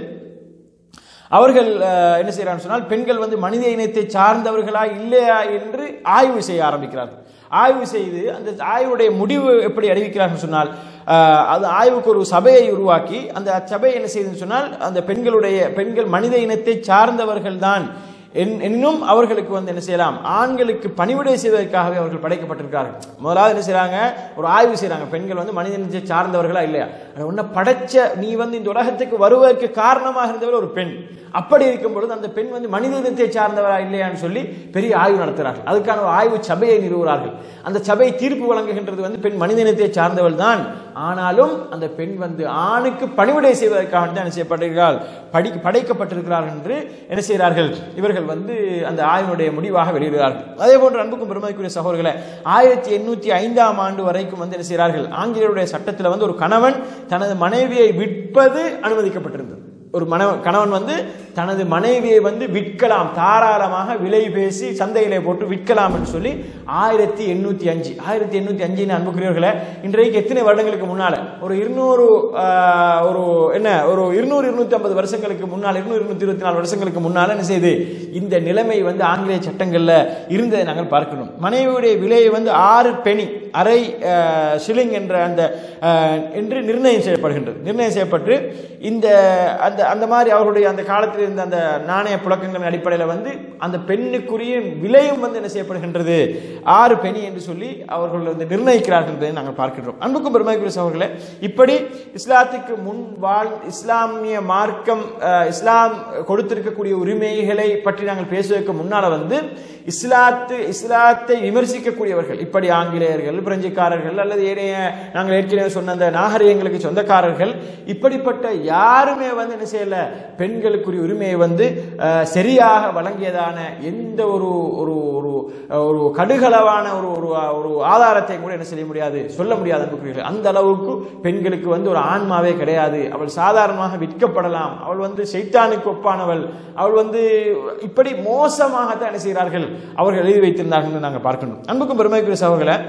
அவர்கள் அஹ், என்ன செய்யறாங்க சொன்னால் பெண்கள் வந்து மனித இனத்தை சார்ந்தவர்களா இல்லையா என்று ஆய்வு செய்ய ஆரம்பிக்கிறார்கள் ஆய்வு செய்து அந்த ஆய்வுடைய முடிவு எப்படி அறிவிக்கிறார்கள் சொன்னால் அஹ், அது ஆய்வுக்கு ஒரு சபையை உருவாக்கி அந்த சபை என்ன செய்யுதுன்னு சொன்னால் அந்த பெண்களுடைய பெண்கள் மனித இனத்தை சார்ந்தவர்கள் தான் இன்னும் அவர்களுக்கு வந்து என்ன செய்யலாம் ஆண்களுக்கு பணிவிடை செய்வதற்காகவே அவர்கள் படைக்கப்பட்டிருக்கிறார்கள் முதலாவது என்ன செய்றாங்க ஒரு ஆய்வு செய்றாங்க பெண்கள் வந்து மனித இனத்தை சார்ந்தவர்களா இல்லையா ஆனா உன்னை படைச்ச நீ வந்து இந்த உலகத்துக்கு வருவதற்கு காரணமாக இருந்தவர் ஒரு பெண் அப்படி இருக்கும் பொழுது அந்த பெண் வந்து மனித இனத்தை சார்ந்தவரா இல்லையான்னு சொல்லி பெரிய ஆய்வு நடத்துகிறார்கள் அதுக்கான ஒரு ஆய்வு சபையை நிறுவுகிறார்கள் அந்த சபை தீர்ப்பு வழங்குகின்றது வந்து பெண் மனித இனத்தை சார்ந்தவள் தான் ஆனாலும் அந்த பெண் வந்து ஆணுக்கு பணிவிடை செய்வதற்காக தான் என்ன செய்யப்பட்டிருக்கிறாள் படி படைக்கப்பட்டிருக்கிறார்கள் என்று என்ன செய்கிறார்கள் இவர்கள் வந்து அந்த ஆய்வினுடைய முடிவாக வெளியிடுகிறார்கள் அதே போன்று அன்புக்கும் பெருமதிக்குரிய சகோதரர்களை ஆயிரத்தி எண்ணூத்தி ஐந்தாம் ஆண்டு வரைக்கும் வந்து என்ன செய்கிறார்கள் ஆங்கிலேயருடைய சட்டத்தில் வந்து ஒரு கணவன் தனது மனைவியை விற்பது அனுமதிக்கப்பட்டிருந்தது ஒரு மன கணவன் வந்து தனது மனைவியை வந்து விற்கலாம் தாராளமாக விலை பேசி சந்தையிலே போட்டு விற்கலாம் என்று சொல்லி ஆயிரத்தி எண்ணூத்தி அஞ்சு ஆயிரத்தி எண்ணூத்தி அஞ்சு அன்புக்குரியவர்களே இன்றைக்கு எத்தனை வருடங்களுக்கு முன்னால ஒரு இருநூறு ஆஹ், ஒரு என்ன ஒரு இருநூறு இருநூத்தி ஐம்பது வருஷங்களுக்கு முன்னால் இருநூறு இருநூத்தி இருபத்தி நாலு வருஷங்களுக்கு முன்னால என்ன செய்யுது இந்த நிலைமை வந்து ஆங்கிலேய சட்டங்கள்ல இருந்ததை நாங்கள் பார்க்கணும் மனைவியுடைய விலையை வந்து ஆறு பெனி அரை ஷிலிங் என்ற அந்த ஆஹ், என்று நிர்ணயம் செய்யப்படுகின்றது நிர்ணயம் செய்யப்பட்டு இந்த அந்த அந்த மாதிரி அவர்களுடைய அந்த காலத்தில் இருந்த அந்த நாணய புழக்கங்களின் அடிப்படையில் வந்து அந்த பெண்ணுக்குரிய விலையும் வந்து என்ன செய்யப்படுகின்றது ஆறு பெனி என்று சொல்லி அவர்கள் வந்து நிர்ணயிக்கிறார்கள் என்பதை நாங்கள் பார்க்கின்றோம் அன்புக்கும் பெருமைக்குரிய சகோதரர்களே இப்படி இஸ்லாத்துக்கு முன் வாழ் இஸ்லாமிய மார்க்கம் அஹ், இஸ்லாம் கொடுத்திருக்கக்கூடிய உரிமைகளை பற்றி நாங்கள் பேசுவதற்கு முன்னால வந்து இஸ்லாத்து இஸ்லாத்தை விமர்சிக்கக்கூடியவர்கள் இப்படி ஆங்கிலேயர்கள் பிரெஞ்சுக்காரர்கள் அல்லது ஏனைய நாங்கள் ஏற்கனவே சொன்ன அந்த நாகரிகங்களுக்கு சொந்தக்காரர்கள் இப்படிப்பட்ட யாருமே வந்து என்ன செய்யல பெண்களுக்குரிய உரிமையை வந்து அஹ், சரியாக வழங்கியதான எந்த ஒரு ஒரு ஒரு ஒரு கடுகளவான ஒரு ஒரு ஒரு ஆதாரத்தை கூட என்ன செய்ய முடியாது சொல்ல முடியாது அன்புக்குரியவர்களே. அந்த அளவுக்கு பெண்களுக்கு வந்து ஒரு ஆன்மாவே கிடையாது அவள் சாதாரணமாக விற்கப்படலாம் அவள் வந்து சைத்தானுக்கு ஒப்பானவள் அவள் வந்து இப்படி மோசமாகத்தான் என்ன செய்கிறார்கள் அவர்கள் எழுதி வைத்திருந்தார்கள் என்று நாங்கள் பார்க்கணும் அன்புக்கும் பெருமைக்குரிய சகோதரர்களே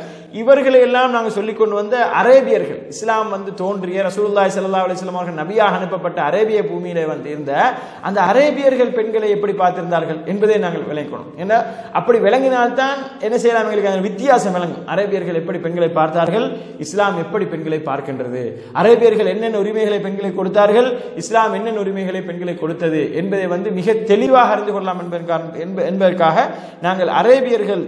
இவர்களை எல்லாம் நாங்கள் சொல்லிக் கொண்டு வந்த அரேபியர்கள் இஸ்லாம் வந்து தோன்றிய ரசூலுல்லாஹி ஸல்லல்லாஹு அலைஹி வஸல்லம் அவர்கள் நபியாக அனுப்பப்பட்ட அரேபிய பூமியில வந்து இருந்த அந்த அரேபியர்கள் பெண்களை எப்படி பார்த்திருந்தார்கள் என்பதை நாங்கள் விளங்கணும் ஏன்னா அப்படி விளங்கினால்தான் என்ன செய்யலாம் எங்களுக்கு அந்த வித்தியாசம் விளங்கும் அரேபியர்கள் எப்படி பெண்களை பார்த்தார்கள் இஸ்லாம் எப்படி பெண்களை பார்க்கின்றது அரேபியர்கள் என்னென்ன உரிமைகளை பெண்களை கொடுத்தார்கள் இஸ்லாம் என்னென்ன உரிமைகளை பெண்களை கொடுத்தது என்பதை வந்து மிக தெளிவாக அறிந்து கொள்ளலாம் என்பதற்காக என்ப- என்பதற்காக நாங்கள் அரேபியர்கள்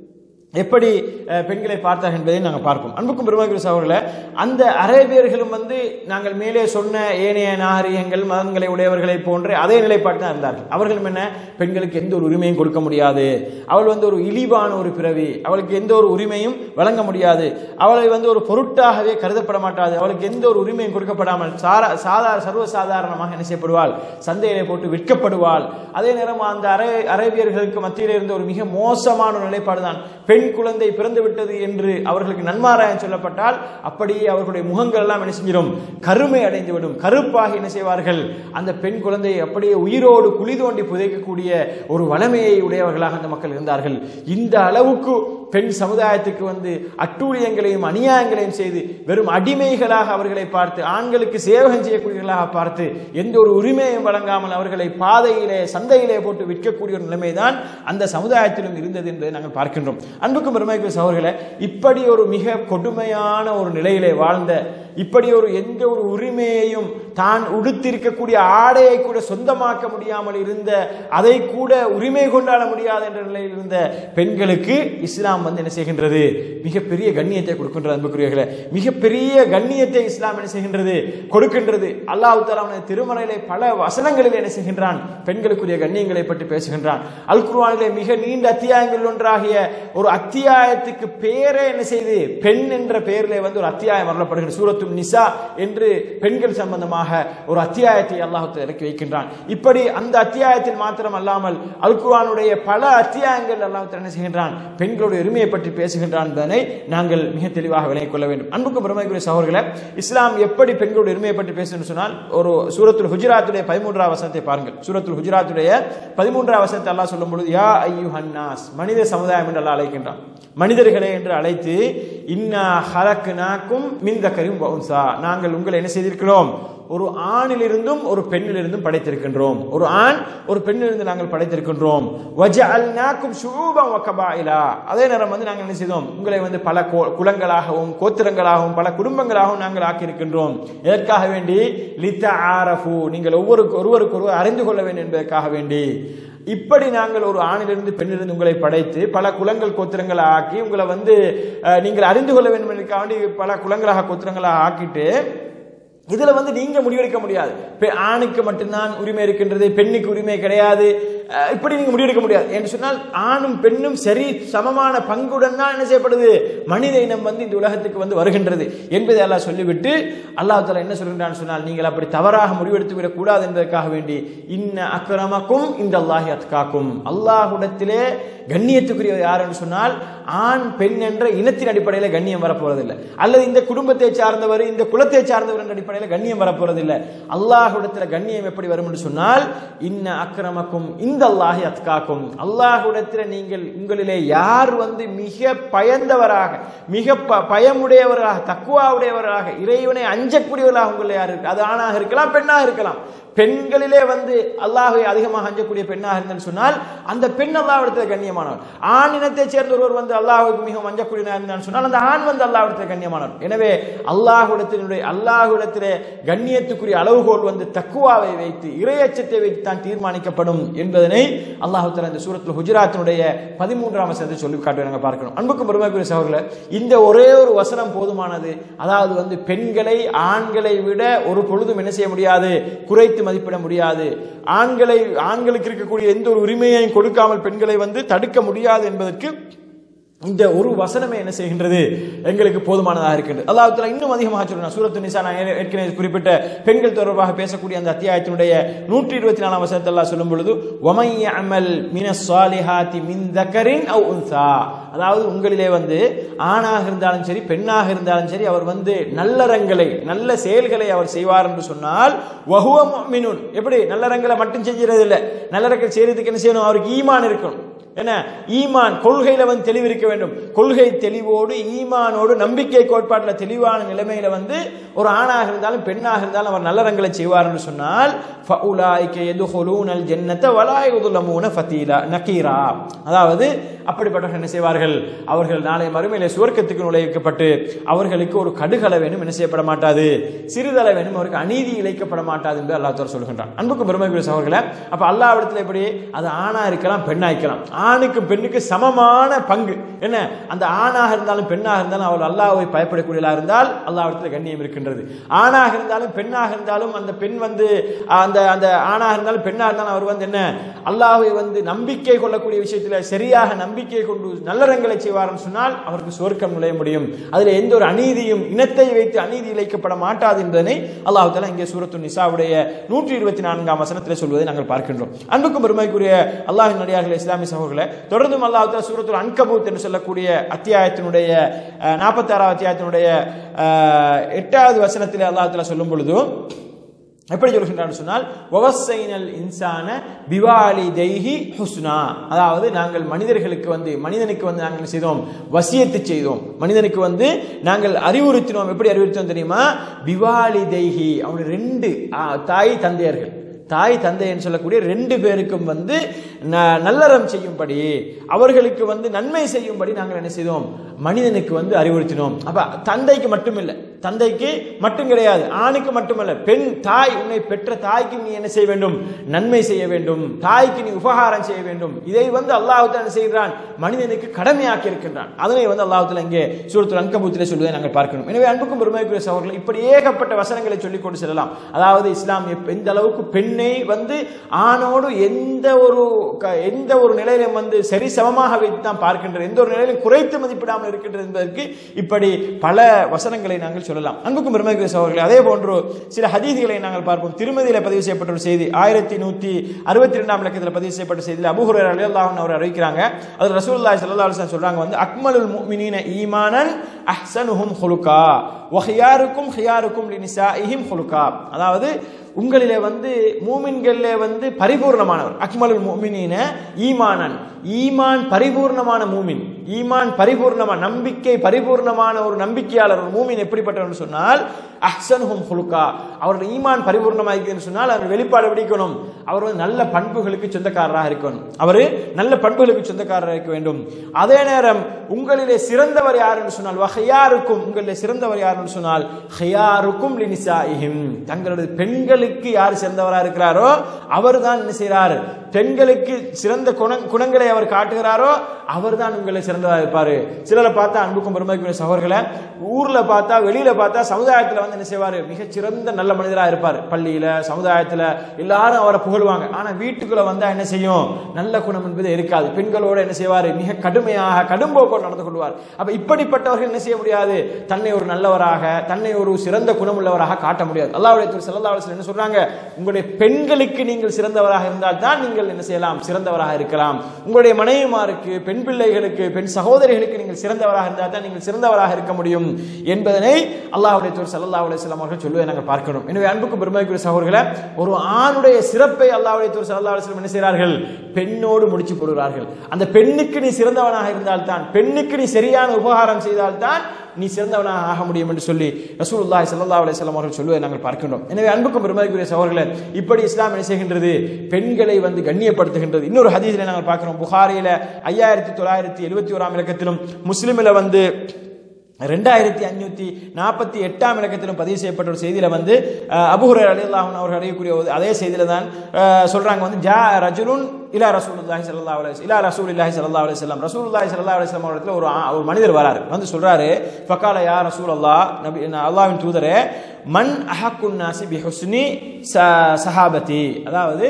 எப்படி அஹ், பெண்களை பார்த்தார்கள் என்பதை நாங்கள் பார்ப்போம் அன்புக்கும் பெருமாள் சகோதரர்களே அந்த அரேபியர்களும் வந்து நாங்கள் மேலே சொன்ன ஏனைய நாகரிகங்கள் மதங்களை உடையவர்களை போன்ற அதே நிலைப்பாட்டு தான் இருந்தார்கள் அவர்களும் என்ன பெண்களுக்கு எந்த ஒரு உரிமையும் கொடுக்க முடியாது அவள் வந்து ஒரு இழிவான ஒரு பிறவி அவளுக்கு எந்த ஒரு உரிமையும் வழங்க முடியாது அவளை வந்து ஒரு பொருட்டாகவே கருதப்பட மாட்டாது அவளுக்கு எந்த ஒரு உரிமையும் கொடுக்கப்படாமல் சாரா சாதார சர்வசாதாரணமாக என்ன செய்யப்படுவாள் சந்தையிலே போட்டு விற்கப்படுவாள் அதே நேரம் அந்த அரே அரேபியர்களுக்கு மத்தியில் இருந்த ஒரு மிக மோசமான ஒரு நிலைப்பாடு தான் பெண் குழந்தை பிறந்து விட்டது என்று அவர்களுக்கு நன்மாராயம் சொல்லப்பட்டால் அப்படியே அவர்களுடைய முகங்கள் எல்லாம் என்ன செஞ்சிடும் கருமை அடைந்து விடும் கருப்பாக என்ன செய்வார்கள் அந்த பெண் குழந்தையை அப்படியே உயிரோடு குழி தோண்டி புதைக்கக்கூடிய ஒரு வளமையை உடையவர்களாக அந்த மக்கள் இருந்தார்கள் இந்த அளவுக்கு பெண் சமுதாயத்துக்கு வந்து அட்டூழியங்களையும் அநியாயங்களையும் செய்து வெறும் அடிமைகளாக அவர்களை பார்த்து ஆண்களுக்கு சேவகம் செய்யக்கூடியவர்களாக பார்த்து எந்த ஒரு உரிமையும் வழங்காமல் அவர்களை பாதையிலே சந்தையிலே போட்டு விற்கக்கூடிய ஒரு நிலைமைதான் அந்த சமுதாயத்திலும் இருந்தது என்பதை நாங்கள் பார்க்கின்றோம் அன்புக்கும் பெருமைக்கு சகோதரர்களே இப்படி ஒரு மிக கொடுமையான ஒரு நிலையிலே வாழ்ந்த இப்படி ஒரு எந்த ஒரு உரிமையையும் தான் உடுத்திருக்கக்கூடிய ஆடையை கூட சொந்தமாக்க முடியாமல் இருந்த அதை கூட உரிமை கொண்டாட முடியாத என்ற நிலையில் இருந்த பெண்களுக்கு இஸ்லாம் வந்து என்ன செய்கின்றது மிகப்பெரிய கண்ணியத்தை கொடுக்கின்றது அன்புக்குரியவர்களே மிகப்பெரிய கண்ணியத்தை இஸ்லாம் என்ன செய்கின்றது கொடுக்கின்றது அல்லாஹ் தாலா திருமறையிலே பல வசனங்களில் என்ன செய்கின்றான் பெண்களுக்குரிய கண்ணியங்களை பற்றி பேசுகின்றான் அல் குர்ஆனிலே மிக நீண்ட அத்தியாயங்கள் ஒன்றாகிய ஒரு அத்தியாயத்துக்கு பேரே என்ன செய்து பெண் என்ற பெயரிலே வந்து ஒரு அத்தியாயம் வரப்படுகிறது சூரத்து நிசா என்று பெண்கள் சம்பந்தமாக ஒரு அத்தியாயத்தை அல்லாஹ் இறக்கி வைக்கின்றான் இப்படி அந்த அத்தியாயத்தில் மாத்திரம் அல்லாமல் அல் குர்ஆனுடைய பல அத்தியாயங்கள் அல்லாஹ் என்ன செய்கின்றான் பெண்களுடைய உரிமையை பற்றி பேசுகின்றான் என்பதனை நாங்கள் மிக தெளிவாக விளங்கிக் கொள்ள வேண்டும் அன்புக்கு பெருமைக்குரிய சகோதரர்களே இஸ்லாம் எப்படி பெண்களுடைய உரிமையை பற்றி பேசுன்னு சொன்னால் ஒரு சூரத்துல் ஹுஜராத்துடைய பதிமூன்றாம் வசனத்தை பாருங்கள் சூரத்துல் ஹுஜராத்துடைய பதிமூன்றாம் வசனத்தை அல்லாஹ் சொல்லும் பொழுது யா ஐயு ஹன்னாஸ் மனித சமுதாயம் என்று அல்லாஹ் அழைக்கின்றான் மனிதர்களே என்று அழைத்து இன்னா ஹலக்குனாக்கும் மின்தக்கரும் வவுன்சா நாங்கள் உங்களை என்ன செய்திருக்கிறோம் ஒரு ஆணிலிருந்தும் ஒரு பெண்ணிலிருந்தும் படைத்திருக்கின்றோம் ஒரு ஆண் ஒரு பெண்ணிலிருந்து நாங்கள் படைத்திருக்கின்றோம் வஜஅல்னாக்கும் ஷுஊபன் வகபாயிலா அதே நேரம் வந்து நாங்கள் என்ன செய்தோம் உங்களை வந்து பல கோ- குலங்களாகவும் கோத்திரங்களாகவும் பல குடும்பங்களாகவும் நாங்கள் ஆக்கியிருக்கின்றோம் எதற்காக வேண்டி லித்த ஆரஃபு நீங்கள் ஒவ்வொரு ஒருவருக்கு ஒருவர் அறிந்து கொள்ள வேண்டும் என்பதற்காக வேண்டி இப்படி நாங்கள் ஒரு ஆணிலிருந்து பெண்ணிலிருந்து உங்களை படைத்து பல குலங்கள் கோத்திரங்களை ஆக்கி உங்களை வந்து அஹ், நீங்கள் அறிந்து கொள்ள வேண்டும் என்பதற்காக வேண்டி பல குலங்களாக கோத்திரங்களாக ஆக்கிட்டு இதுல வந்து நீங்க முடிவெடுக்க முடியாது பெ- ஆணுக்கு மட்டும்தான் உரிமை இருக்கின்றது பெண்ணுக்கு உரிமை கிடையாது அஹ் இப்படி நீங்க முடிவெடுக்க முடியாது என்று சொன்னால் ஆணும் பெண்ணும் சரி சமமான பங்குடன் தான் என்ன செய்யப்படுது மனித இனம் வந்து இந்த உலகத்துக்கு வந்து வருகின்றது என்பதை அல்லாஹ் சொல்லிவிட்டு அல்லாஹ் தஆலா என்ன சொல்கின்றான்னு சொன்னால் நீங்கள் அப்படி தவறாக முடிவெடுத்து விடக் கூடாது என்பதற்காக வேண்டி இன்ன அக்கிரமக்கும் இந்த அல்லாஹி அத்காக்கும் அல்லாஹ்விடத்திலே கண்ணியத்துக்குரியவர் யார் என்று சொன்னால் ஆண் பெண் என்ற இனத்தின் அடிப்படையில் கண்ணியம் வரப்போறதில்லை அல்லது இந்த குடும்பத்தை சார்ந்தவர் இந்த குலத்தை சார்ந்தவர் என்ற அடிப்படையில் கண்ணியம் வரப்போறதில்லை அல்லாஹ்விடத்தில் கண்ணியம் எப்படி வரும் என்று சொன்னால் இன்ன அக்கிரமக்கும் இந்த அல்லாஹி அத்காக்கும் அல்லாஹ்விடத்தில் நீங்கள் உங்களிலே யார் வந்து மிக பயந்தவராக மிக ப- பயமுடையவராக தக்குவாவுடையவராக இறைவனை அஞ்சக்கூடியவராக உங்களில் யார் இருக்கு அது ஆணாக இருக்கலாம் பெண்ணாக இருக்கலாம் பெண்களிலே வந்து அல்லாஹை அதிகமாக அஞ்சக்கூடிய பெண்ணாக இருந்தேன்னு சொன்னால் அந்த பெண் அல்லாவிடத்தில் கண்ணியமானவர் ஆண் இனத்தைச் சேர்ந்த ஒருவர் வந்து அல்லாஹுக்கு மிகவும் அஞ்சக்கூடியவனாக இருந்தான்னு சொன்னால் அந்த ஆண் வந்து அல்லாஹ்விடத்தில் கண்ணியமானவர் எனவே அல்லாஹ்விடத்தினுடைய அல்லாஹ்விடத்திலே கண்ணியத்துக்குரிய அளவுகோல் வந்து தக்குவாவை வைத்து இறையச்சத்தை வைத்து தான் தீர்மானிக்கப்படும் என்பதனை அல்லாஹு தஆலா இந்த சூரத்துல் ஹுஜராத்தினுடைய பதிமூன்றாம் வசனத்தை சொல்லி காட்டுவாங்க பார்க்கணும் அன்புக்கு பெருமைக்குரிய சகோதரர்களே இந்த ஒரே ஒரு வசனம் போதுமானது அதாவது வந்து பெண்களை ஆண்களை விட ஒரு பொழுதும் என்ன செய்ய முடியாது குறைத்து மதிப்பிட முடியாது ஆண்களை ஆண்களுக்கு இருக்கக்கூடிய எந்த ஒரு உரிமையையும் கொடுக்காமல் பெண்களை வந்து தடுக்க முடியாது என்பதற்கு இந்த ஒரு வசனமே என்ன செய்கின்றது எங்களுக்கு போதுமானதாக இருக்கின்றது அல்லாஹ் தஆலா இன்னும் அதிகமாக சொல்றான் சூரத்து நிசா நான் ஏ- ஏற்கனவே குறிப்பிட்ட பெண்கள் தொடர்பாக பேசக்கூடிய அந்த அத்தியாயத்தினுடைய நூற்றி இருபத்தி நாலாம் வசனத்தை அல்லாஹ் சொல்லும் பொழுது ஒமைய அமல் மின சாலிஹாத்தி மின் தக்கரின் அவ் உன்சா அதாவது உங்களிலே வந்து ஆணாக இருந்தாலும் சரி பெண்ணாக இருந்தாலும் சரி அவர் வந்து நல்லறங்களை நல்ல செயல்களை அவர் செய்வார் என்று சொன்னால் வஹுவ முஃமினுன் எப்படி நல்லறங்களை மட்டும் செஞ்சுறது இல்லை நல்லறங்கள் செய்யறதுக்கு என்ன செய்யணும் அவருக்கு ஈமான் இருக்கணும் என்ன ஈமான் கொள்கையில வந்து தெளிவு இருக்க வேண்டும் கொள்கை தெளிவோடு ஈமானோடு நம்பிக்கை கோட்பாட்டில் தெளிவான நிலைமையில வந்து ஒரு ஆணாக இருந்தாலும் பெண்ணாக இருந்தாலும் அவர் நல்லறங்களை செய்வார் என்று சொன்னால் ஃபஉலாயிக யதுஹுலூனல் ஜன்னத வலா யுதுலமூன ஃபதீலா நகீரா அதாவது அப்படிப்பட்டவர்கள் என்ன செய்வார்கள் அவர்கள் நாளை மறுமையிலே சுவர்க்கத்துக்கு நுழைவிக்கப்பட்டு அவர்களுக்கு ஒரு கடுகள வேணும் என்ன செய்யப்பட மாட்டாது சிறிதள வேணும் அவருக்கு அநீதி இழைக்கப்பட மாட்டாது என்று அல்லாஹ் தஆலா சொல்கின்றான் அன்புக்கு பெருமைக்குரிய சகோதரர்களே அப்ப அல்லாஹ்விடத்தில் எப்படி அது ஆணா இருக்கலாம் பெண்ணா இருக்கலாம் ஆணுக்கு பெண்ணுக்கு சமமான பங்கு என்ன அந்த ஆணாக இருந்தாலும் பெண்ணாக இருந்தாலும் அவர் அல்லாஹ்வை பயப்படக்கூடியவர்களாக இருந்தால் அல்லாஹ்விடத்தில் கண்ணியம் இருக்கின்றது ஆணாக இருந்தாலும் பெண்ணாக இருந்தாலும் அந்த பெண் வந்து அந்த அந்த ஆணாக இருந்தாலும் பெண்ணாக இருந்தாலும் அவர் வந்து என்ன அல்லாஹ்வை வந்து நம்பிக்கை கொள்ளக்கூடிய விஷயத்தில் சரியாக நம்பிக்கை கொண்டு நல்லறங்களை செய்வார்னு சொன்னால் அவருக்கு சுவர்க்கம் நுழைய முடியும் அதில் எந்த ஒரு அநீதியும் இனத்தை வைத்து அநீதி இழைக்கப்பட மாட்டாது என்பதனை அல்லாஹ் தஆலா இங்கே சூரத்து நிசாவுடைய நூற்றி இருபத்தி நான்காம் வசனத்தில் சொல்வதை நாங்கள் பார்க்கின்றோம் அன்புக்கும் பெருமைக்குரிய அல்லாஹின் நடிகார்கள் இஸ்லாமிய சகோதரர்களே தொடர்ந்தும் அல்லாஹ் தஆலா சூரத்துல் அன்கபூத் என்று சொல்லக்கூடிய அத்தியாயத்தினுடைய நாற்பத்தி ஆறாவது அத்தியாயத்தினுடைய அஹ், எட்டாவது வசனத்தில் அல்லாஹ் தஆலா சொல்லும் பொழுதும் எப்படி சொல்கின்றான்னு சொன்னால் வவசைனல் இன்சான பிவாலி தெய்ஹி ஹுஸ்னா அதாவது நாங்கள் மனிதர்களுக்கு வந்து மனிதனுக்கு வந்து நாங்கள் என்ன செய்தோம் வசியத்து செய்தோம் மனிதனுக்கு வந்து நாங்கள் அறிவுறுத்தினோம் எப்படி அறிவுறுத்தினோம் தெரியுமா பிவாலி தெய்ஹி அவனுடைய ரெண்டு ஆ, தாய் தந்தையர்கள் தாய் தந்தைன்னு சொல்லக்கூடிய ரெண்டு பேருக்கும் வந்து ந- நல்லறம் செய்யும்படி அவர்களுக்கு வந்து நன்மை செய்யும்படி நாங்கள் என்ன செய்தோம் மனிதனுக்கு வந்து அறிவுறுத்தினோம் அப்ப தந்தைக்கு மட்டும் இல்லை தந்தைக்கு மட்டும் கிடையாது ஆணுக்கு மட்டுமல்ல பெண் தாய் உன்னை பெற்ற தாய்க்கு நீ என்ன செய்ய வேண்டும் நன்மை செய்ய வேண்டும் தாய்க்கு நீ உபகாரம் செய்ய வேண்டும் இதை வந்து அல்லாஹ் என்ன செய்கிறான் மனிதனுக்கு கடமையாக்கி இருக்கின்றான் அதனை வந்து அல்லாஹ் இங்கே சூரத்துல் அங்கபூத்திலே சொல்வதை நாங்கள் பார்க்கணும் எனவே அன்புக்கும் பெருமைக்குரிய சகோதரர்கள் இப்படி ஏகப்பட்ட வசனங்களை சொல்லிக் கொண்டு செல்லலாம் அதாவது இஸ்லாம் எப்- எந்த அளவுக்கு பெண்ணை வந்து ஆணோடு எந்த ஒரு க- எந்த ஒரு நிலையிலும் வந்து சரி சமமாக வைத்து தான் பார்க்கின்றது எந்த ஒரு நிலையிலும் குறைத்து மதிப்பிடாமல் இருக்கின்றது என்பதற்கு இப்படி பல வசனங்களை நாங்கள் சொல்லலாம் அன்புக்கும் பெருமைக்குரிய சகோதரர்களே அதே போன்று சில ஹதீதுகளை நாங்கள் பார்ப்போம் திருமதியில பதிவு செய்யப்பட்ட ஒரு செய்தி ஆயிரத்தி நூத்தி அறுபத்தி ரெண்டாம் இலக்கத்தில் பதிவு செய்யப்பட்ட செய்தியில் அபுஹுரர் அலியல்லாஹன் அவர் அறிவிக்கிறாங்க அதில் ரசூலுல்லாஹி ஸல்லல்லாஹு அலைஹி வஸல்லம் சொல்றாங்க வந்து அக்மலுல் முஃமினீன ஈமானன் அஹ்சனுஹும் ஹுலுகா வஹியாருக்கும் ஹியாருக்கும் லினிசாஇஹிம் ஹுலுகா அதாவது உங்களிலே வந்து மூமின்களிலே வந்து பரிபூர்ணமானவர் அக்மலுல் முஃமினீன ஈமானன் ஈமான் பரிபூர்ணமான மூமின் ஈமான் பரிபூர்ணமான நம்பிக்கை பரிபூர்ணமான ஒரு நம்பிக்கையாளர் ஒரு மூமின் எப்படிப்பட்டவர் சொன்னால் அஹ்சனுஹும் ஹுலுகா அவருடைய ஈமான் பரிபூர்ணமாக இருக்குதுன்னு சொன்னால் அவர் வெளிப்பாடு பிடிக்கணும் அவர் வந்து நல்ல பண்புகளுக்கு சொந்தக்காரராக இருக்கணும் அவர் நல்ல பண்புகளுக்கு சொந்தக்காரராக இருக்க வேண்டும் அதே நேரம் உங்களிலே சிறந்தவர் யாருன்னு சொன்னால் வஹையாருக்கும் உங்களிலே சிறந்தவர் யாருன்னு சொன்னால் ஹையாருக்கும் லினிசாயிஹிம் தங்களுடைய பெண்களுக்கு யார் சிறந்தவராக இருக்கிறாரோ அவர் தான் என்ன செய்கிறார் பெண்களுக்கு சிறந்த குண குணங்களை அவர் காட்டுகிறாரோ அவர் தான் உங்களை சிறந்ததாக இருப்பாரு சிலரை பார்த்தா அன்புக்கும் பெருமைக்குரிய சகோதரர்களை ஊர்ல பார்த்தா வெளியில பார்த்தா சமுதாயத்துல வந்து என்ன செய்வாரு மிகச் சிறந்த நல்ல மனிதராக இருப்பார் பள்ளியில சமுதாயத்துல எல்லாரும் அவரை புகழ்வாங்க ஆனா வீட்டுக்குள்ள வந்தா என்ன செய்யும் நல்ல குணம் என்பது இருக்காது பெண்களோட என்ன செய்வாரு மிக கடுமையாக கடும்போக்கோடு நடந்து கொள்வார் அப்ப இப்படிப்பட்டவர்கள் என்ன செய்ய முடியாது தன்னை ஒரு நல்லவராக தன்னை ஒரு சிறந்த குணமுள்ளவராக காட்ட முடியாது அல்லாவுடைய தூதர் ஸல்லல்லாஹு அலைஹி வஸல்லம் என்ன சொல்றாங்க உங்களுடைய பெண்களுக்கு நீங்கள் சிறந்தவராக இருந்தால் தான் நீங்கள் என்ன செய்யலாம் சிறந்தவராக இருக்கலாம் உங்களுடைய மனைவிமாருக்கு பெண் பிள்ளைகளுக்கு பெண் சகோதரிகளுக்கு நீங்கள் சிறந்தவராக இருந்தால் தான் நீங்கள் சிறந்தவராக இருக்க முடியும் என்பதனை அல்லாஹ்வுடைய தூதர் ஸல்லல்லாஹு அலைஹி வஸல்லம் அவர்கள் சொல்லுவதை நாங்கள் பார்க்கணும் எனவே அன்புக்கு பெருமைக்குரிய சகோதரர்களே ஒரு ஆணுடைய சிறப்பை அல்லாஹ்வுடைய தூதர் ஸல்லல்லாஹு அலைஹி வஸல்லம் என்ன செய்கிறார்கள் பெண்ணோடு முடிச்சு போடுகிறார்கள் அந்த பெண்ணுக்கு நீ சிறந்தவனாக இருந்தால் தான் பெண்ணுக்கு நீ சரியான உபகாரம் செய்தால் தான் நீ சிறந்தவனாக ஆக முடியும் என்று சொல்லி ரசூலுல்லாஹி ஸல்லல்லாஹு அலைஹி வஸல்லம் அவர்கள் சொல்லுவதை நாங்கள் பார்க்கின்றோம் எனவே அன்புக்கும் பெருமதிக்குரிய சகோதரர்களே இப்படி இஸ்லாம் என்ன செய்கின்றது பெண்களை வந்து கண்ணியப்படுத்துகின்றது இன்னொரு ஹதீஸில் நாங்கள் பார்க்கிறோம் புகாரியில ஐயாயிரத்தி தொள்ளாயிரத்தி எழுபத்தி ஓராம் இலக்கத்திலும் முஸ்லிமில் வந்து ரெண்டாயிரத்தி அஞ்சூத்தி நாற்பத்தி எட்டாம் இலக்கத்திலும் பதிவு செய்யப்பட்ட ஒரு செய்தியில வந்து அஹ், அபூஹுரைரா ரலியல்லாஹு அவர்கள் அறியக்கூடிய ஒரு அதே செய்தியில தான் அஹ், சொல்றாங்க வந்து ஜா ரஜுலுன் இலா ரசூலுல்லாஹி ஸல்லல்லாஹு அலைஹி இலா ரசூலுல்லாஹி ஸல்லல்லாஹு அலைஹி வஸல்லம் ரசூலுல்லாஹி ஸல்லல்லாஹு அலைஹி வஸல்லம் அவர்களிடத்துல ஒரு ஆ- ஒரு மனிதர் வராரு வந்து சொல்றாரு ஃபகால யா ரசூலல்லாஹ் நபி அல்லாஹ்வின் தூதரே மன் அஹக்குன் நாசி பி ஹுஸ்னி ச- சஹாபதி அதாவது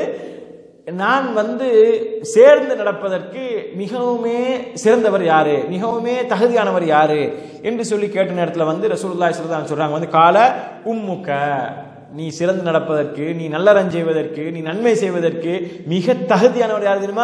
நான் வந்து சேர்ந்து நடப்பதற்கு மிகவுமே சிறந்தவர் யாரு மிகவுமே தகுதியானவர் யாரு என்று சொல்லி கேட்ட நேரத்தில் வந்து ரசூலுல்லாஹி ஸல்லல்லாஹு அலைஹி சொல்றாங்க வந்து கால உம்முக்க நீ சிறந்து நடப்பதற்கு நீ நல்லறம் செய்வதற்கு நீ நன்மை செய்வதற்கு மிக தகுதியானவர் யார் தெரியுமா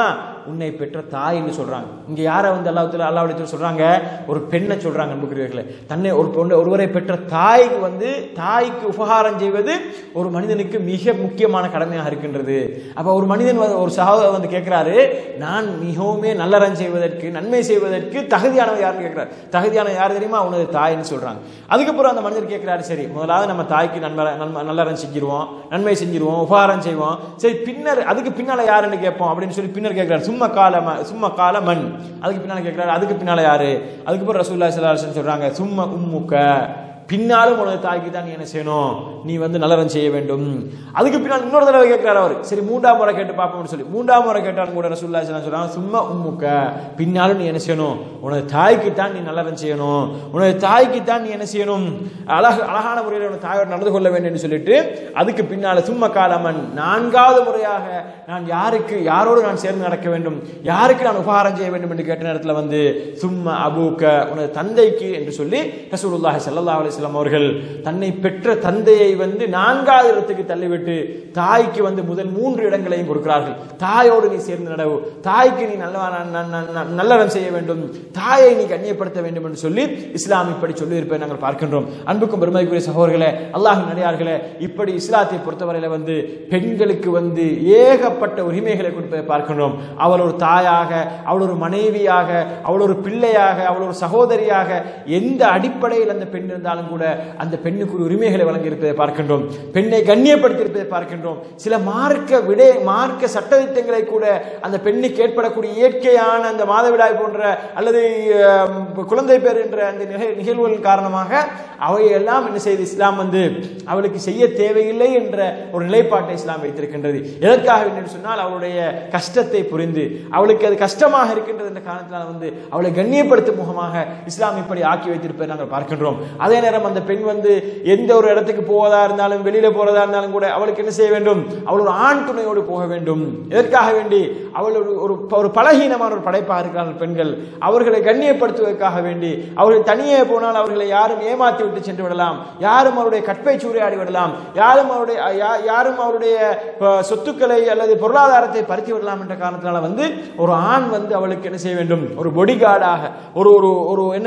உன்னை பெற்ற தாய் என்று சொல்றாங்க இங்க யாரை வந்து அல்லாஹ் அல்லாவுடைய சொல்றாங்க ஒரு பெண்ணை சொல்றாங்க அன்புக்குரியவர்களே தன்னை ஒரு பொண்ணு ஒருவரை பெற்ற தாய்க்கு வந்து தாய்க்கு உபகாரம் செய்வது ஒரு மனிதனுக்கு மிக முக்கியமான கடமையாக இருக்கின்றது அப்ப ஒரு மனிதன் வந்து- ஒரு சகோதரர் வந்து கேட்கிறாரு நான் மிகவுமே நல்லறம் செய்வதற்கு நன்மை செய்வதற்கு தகுதியானவர் யாருன்னு கேட்கிறார் தகுதியான யார் தெரியுமா உனது தாய்ன்னு சொல்றாங்க அதுக்கப்புறம் அந்த மனிதர் கேட்கிறாரு சரி முதலாவது நம்ம தாய்க்கு நன்மை நன்மை- நல்லறம் செஞ்சிருவோம் நன்மை செஞ்சிருவோம் உபகாரம் செய்வோம் சரி பின்னர் அதுக்கு பின்னால யாருன்னு கேட்போம் அப்படின்னு சொல்லி பின்னர் கேட்கிறாரு சும்மா கால ம- சும்மா கால மண் அதுக்கு பின்னால கேட்கிறாரு அதுக்கு பின்னால யாரு அதுக்கப்புறம் ரசூல்லா ஸல்லல்லாஹு அலைஹி வஸல்லம் சொல்றாங்க சும்மா உம்முக்க பின்னாலும் உனது தாய்க்கு தான் நீ என்ன செய்யணும் நீ வந்து நல்லறம் செய்ய வேண்டும் அதுக்கு பின்னால் இன்னொரு தடவை கேட்கிறார் அவர் சரி மூன்றாம் முறை கேட்டு பார்ப்போம்னு சொல்லி மூன்றாம் முறை கேட்டாலும் கூட ரசூல்லா ஸல்லல்லாஹு அலைஹி வஸல்லம் சொல்றாங்க சும்மா உம்முக்க பின்னாலும் நீ என்ன செய்யணும் உனது தாய்க்கு தான் நீ நல்லறம் செய்யணும் உனது தாய்க்கு தான் நீ என்ன செய்யணும் அழகு அழகான முறையில் உனது தாயோடு நடந்து கொள்ள வேண்டும் என்று சொல்லிட்டு அதுக்கு பின்னால சும்மா காலமன் நான்காவது முறையாக நான் யாருக்கு யாரோடு நான் சேர்ந்து நடக்க வேண்டும் யாருக்கு நான் உபகாரம் செய்ய வேண்டும் என்று கேட்ட நேரத்தில் வந்து சும்மா அபூக்க உனது தந்தைக்கு என்று சொல்லி ரசூலுல்லாஹி ஸல்லல்லாஹு அலைஹி வஸல்லம் அவர்கள் தன்னை பெற்ற தந்தையை வந்து நான்காவது இடத்துக்கு தள்ளிவிட்டு தாய்க்கு வந்து முதல் மூன்று இடங்களையும் கொடுக்கிறார்கள் தாயோடு நீ சேர்ந்து நடவு தாய்க்கு நீ நல்ல ந- ந- ந- நல்லறம் செய்ய வேண்டும் தாயை நீ கண்ணியப்படுத்த வேண்டும் என்று சொல்லி இஸ்லாம் இப்படி சொல்லி இருப்பதை நாங்கள் பார்க்கின்றோம் அன்புக்கும் பெருமைக்குரிய சகோதரர்களே அல்லாஹின் நடிகார்களே இப்படி இஸ்லாத்தை பொறுத்தவரையில வந்து பெண்களுக்கு வந்து ஏகப்பட்ட உரிமைகளை கொடுப்பதை பார்க்கின்றோம் அவள் ஒரு தாயாக அவள் ஒரு மனைவியாக அவள் ஒரு பிள்ளையாக அவள் ஒரு சகோதரியாக எந்த அடிப்படையில் அந்த பெண் இருந்தாலும் கூட அந்த பெண்ணுக்கு ஒரு உரிமைகளை வழங்கி இருப்பதை பார்க்கின்றோம் பெண்ணை கண்ணியப்படுத்தி இருப்பதை பார்க்கின்றோம் சில மார்க்க விடை மார்க்க சட்டதிட்டங்களை கூட அந்த பெண்ணுக்கு ஏற்படக்கூடிய இயற்கையான அந்த மாதவிடாய் போன்ற அல்லது அஹ், குழந்தை பேர் என்ற அந்த நிகழ் நிகழ்வுகள் காரணமாக அவையெல்லாம் என்ன செய்து இஸ்லாம் வந்து அவளுக்கு செய்ய தேவையில்லை என்ற ஒரு நிலைப்பாட்டை இஸ்லாம் வைத்திருக்கின்றது எதற்காக என்று சொன்னால் அவளுடைய கஷ்டத்தை புரிந்து அவளுக்கு அது கஷ்டமாக இருக்கின்றது என்ற காரணத்தினால் வந்து அவளை கண்ணியப்படுத்தும் முகமாக இஸ்லாம் இப்படி ஆக்கி வைத்திருப்பதை நாங்கள் பார்க்கின்றோம் அதே நேரம் அந்த பெண் வந்து எந்த ஒரு இடத்துக்கு போவதா இருந்தாலும் வெளியில போறதா இருந்தாலும் கூட அவளுக்கு என்ன செய்ய வேண்டும் அவள் ஒரு ஆண் துணையோடு போக வேண்டும் எதற்காக வேண்டி அவள் ஒரு ஒரு ஒரு பலகீனமான ஒரு படைப்பாக இருக்கிறார்கள் பெண்கள் அவர்களை கண்ணியப்படுத்துவதற்காக வேண்டி அவர்கள் தனியே போனால் அவர்களை யாரும் ஏமாற்றி விட்டு சென்று விடலாம் யாரும் அவருடைய கற்பை சூறையாடி விடலாம் யாரும் அவருடைய யா- யாரும் அவருடைய அஹ், சொத்துக்களை அல்லது பொருளாதாரத்தை பறித்து விடலாம் என்ற காரணத்தினால வந்து ஒரு ஆண் வந்து அவளுக்கு என்ன செய்ய வேண்டும் ஒரு பொடி கார்டாக ஒரு ஒரு ஒரு என்ன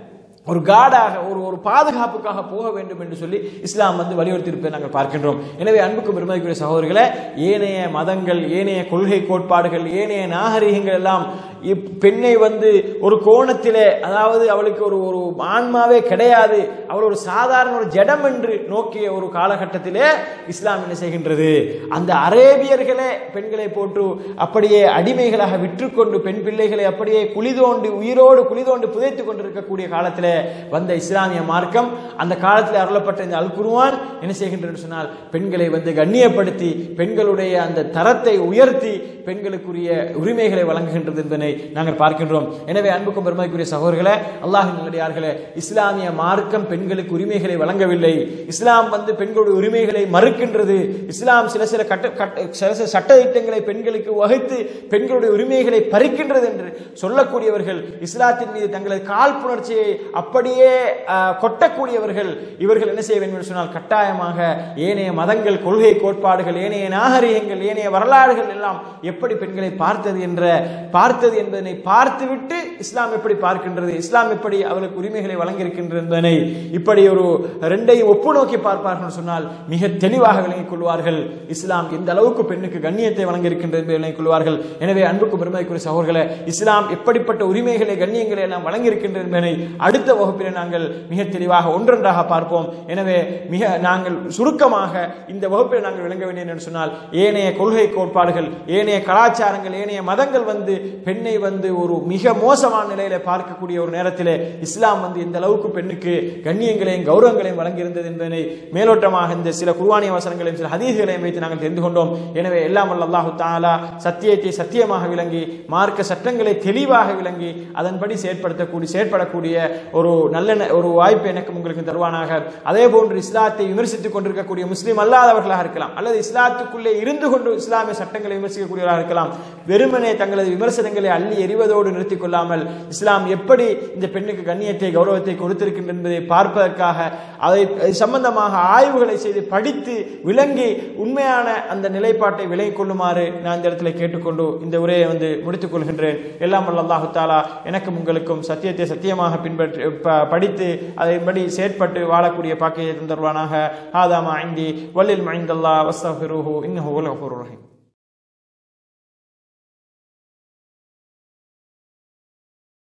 ஒரு காடாக ஒரு ஒரு பாதுகாப்புக்காக போக வேண்டும் என்று சொல்லி இஸ்லாம் வந்து வலியுறுத்தியிருப்பதை நாங்கள் பார்க்கின்றோம் எனவே அன்புக்கு பெருமதிக்குரிய சகோதரர்களே ஏனைய மதங்கள் ஏனைய கொள்கை கோட்பாடுகள் ஏனைய நாகரிகங்கள் எல்லாம் இப் பெண்ணை வந்து ஒரு கோணத்திலே அதாவது அவளுக்கு ஒரு ஒரு ஆன்மாவே கிடையாது அவள் ஒரு சாதாரண ஒரு ஜடம் என்று நோக்கிய ஒரு காலகட்டத்திலே இஸ்லாம் என்ன செய்கின்றது அந்த அரேபியர்களே பெண்களை போட்டு அப்படியே அடிமைகளாக விற்றுக்கொண்டு பெண் பிள்ளைகளை அப்படியே குளிதோண்டு உயிரோடு குளிதோண்டு புதைத்துக் கொண்டிருக்கக்கூடிய காலத்திலே வந்த இஸ்லாமிய மார்க்கம் அந்த காலத்தில் அருளப்பட்ட இந்த அல் குர்ஆன் என்ன செய்கின்றது சொன்னால் பெண்களை வந்து கண்ணியப்படுத்தி பெண்களுடைய அந்த தரத்தை உயர்த்தி பெண்களுக்குரிய உரிமைகளை வழங்குகின்றது என்பதனை நாங்கள் பார்க்கின்றோம் எனவே அன்புக்கும் பெருமைக்குரிய சகோதரர்களே அல்லாஹின் நல்லடியார்களே இஸ்லாமிய மார்க்கம் பெண்களுக்கு உரிமைகளை வழங்கவில்லை இஸ்லாம் வந்து பெண்களுடைய உரிமைகளை மறுக்கின்றது இஸ்லாம் சில சில கட்ட கட்ட- சில சில சட்ட திட்டங்களை பெண்களுக்கு வகுத்து பெண்களுடைய உரிமைகளை பறிக்கின்றது என்று சொல்லக்கூடியவர்கள் இஸ்லாத்தின் மீது தங்களது காழ்ப்புணர்ச்சியை அப்படியே ஆஹ், கொட்டக்கூடியவர்கள் இவர்கள் என்ன செய்ய வேண்டும் என்று சொன்னால் கட்டாயமாக ஏனைய மதங்கள் கொள்கை கோட்பாடுகள் ஏனைய நாகரிகங்கள் ஏனைய வரலாறுகள் எல்லாம் எப்படி பெண்களை பார்த்தது என்ற பார்த்தது என்பதனை பார்த்துவிட்டு இஸ்லாம் எப்படி பார்க்கின்றது இஸ்லாம் எப்படி அவளுக்கு உரிமைகளை வழங்கியிருக்கின்றது என்பதனை இப்படி ஒரு ரெண்டையும் ஒப்பு நோக்கி பார்ப்பார்கள் என்று சொன்னால் மிக தெளிவாக விளங்கிக் கொள்வார்கள் இஸ்லாம் எந்த அளவுக்கு பெண்ணுக்கு கண்ணியத்தை வழங்கியிருக்கின்றது என்பதை விளங்கிக் கொள்வார்கள் எனவே அன்புக்கு பெருமைக்குரிய சகோதரர்களே இஸ்லாம் எப்படிப்பட்ட உரிமைகளை கண்ணியங்களை எல்லாம் வழங்கியிருக்கின்றது என்பதனை அடுத்த வகுப்பிலே நாங்கள் மிக தெளிவாக ஒன்றொன்றாக பார்ப்போம் எனவே மிக நாங்கள் சுருக்கமாக இந்த வகுப்பில் நாங்கள் விளங்க வேண்டியது என்று சொன்னால் ஏனைய கொள்கை கோட்பாடுகள் ஏனைய கலாச்சாரங்கள் ஏனைய மதங்கள் வந்து பெண்ணை வந்து ஒரு மிக மோசமான நிலையில பார்க்கக்கூடிய ஒரு நேரத்திலே இஸ்லாம் வந்து இந்த அளவுக்கு பெண்ணுக்கு கண்ணியங்களையும் கௌரவங்களையும் வழங்கியிருந்தது என்பதனை மேலோட்டமாக இந்த சில குர்ஆனிய வசனங்களையும் சில ஹதீஸ்களையும் வைத்து நாங்கள் தெரிந்து கொண்டோம் எனவே எல்லாம் வல்ல அல்லாஹு தாலா சத்தியத்தை சத்தியமாக விளங்கி மார்க்க சட்டங்களை தெளிவாக விளங்கி அதன்படி செயற்படுத்தக்கூடிய செயற்படக்கூடிய ஒரு நல்ல ந- ஒரு வாய்ப்பு எனக்கு உங்களுக்கு தருவானாக அதே போன்று இஸ்லாத்தை விமர்சித்துக் கொண்டிருக்கக்கூடிய முஸ்லீம் அல்லாதவர்களாக இருக்கலாம் அல்லது இஸ்லாத்துக்குள்ளே இருந்து கொண்டு இஸ்லாமிய சட்டங்களை விமர்சிக்கக்கூடியவர்களாக இருக்கலாம் வெறுமனே தங்களது விமர்சனங்களை அள்ளி எறிவதோடு நிறுத்திக் கொள்ளாமல் இல்லாமல் இஸ்லாம் எப்படி இந்த பெண்ணுக்கு கண்ணியத்தை கௌரவத்தை கொடுத்திருக்கின்றது என்பதை பார்ப்பதற்காக அதை அது சம்பந்தமாக ஆய்வுகளை செய்து படித்து விளங்கி உண்மையான அந்த நிலைப்பாட்டை விலகிக் கொள்ளுமாறு நான் இந்த இடத்துல கேட்டுக்கொண்டு இந்த உரையை வந்து முடித்துக் கொள்கின்றேன் எல்லாம் வல்ல அல்லாஹு தாலா எனக்கும் உங்களுக்கும் சத்தியத்தை சத்தியமாக பின்பற்றி ப- படித்து அதன்படி செயற்பட்டு வாழக்கூடிய பாக்கியை தந்தருவானாக ஆதாமா ஐந்தி வல்லில் மைந்தல்லா வஸ்தஃபிருஹு இன்னஹு வல் கஃபூருர் ரஹீம்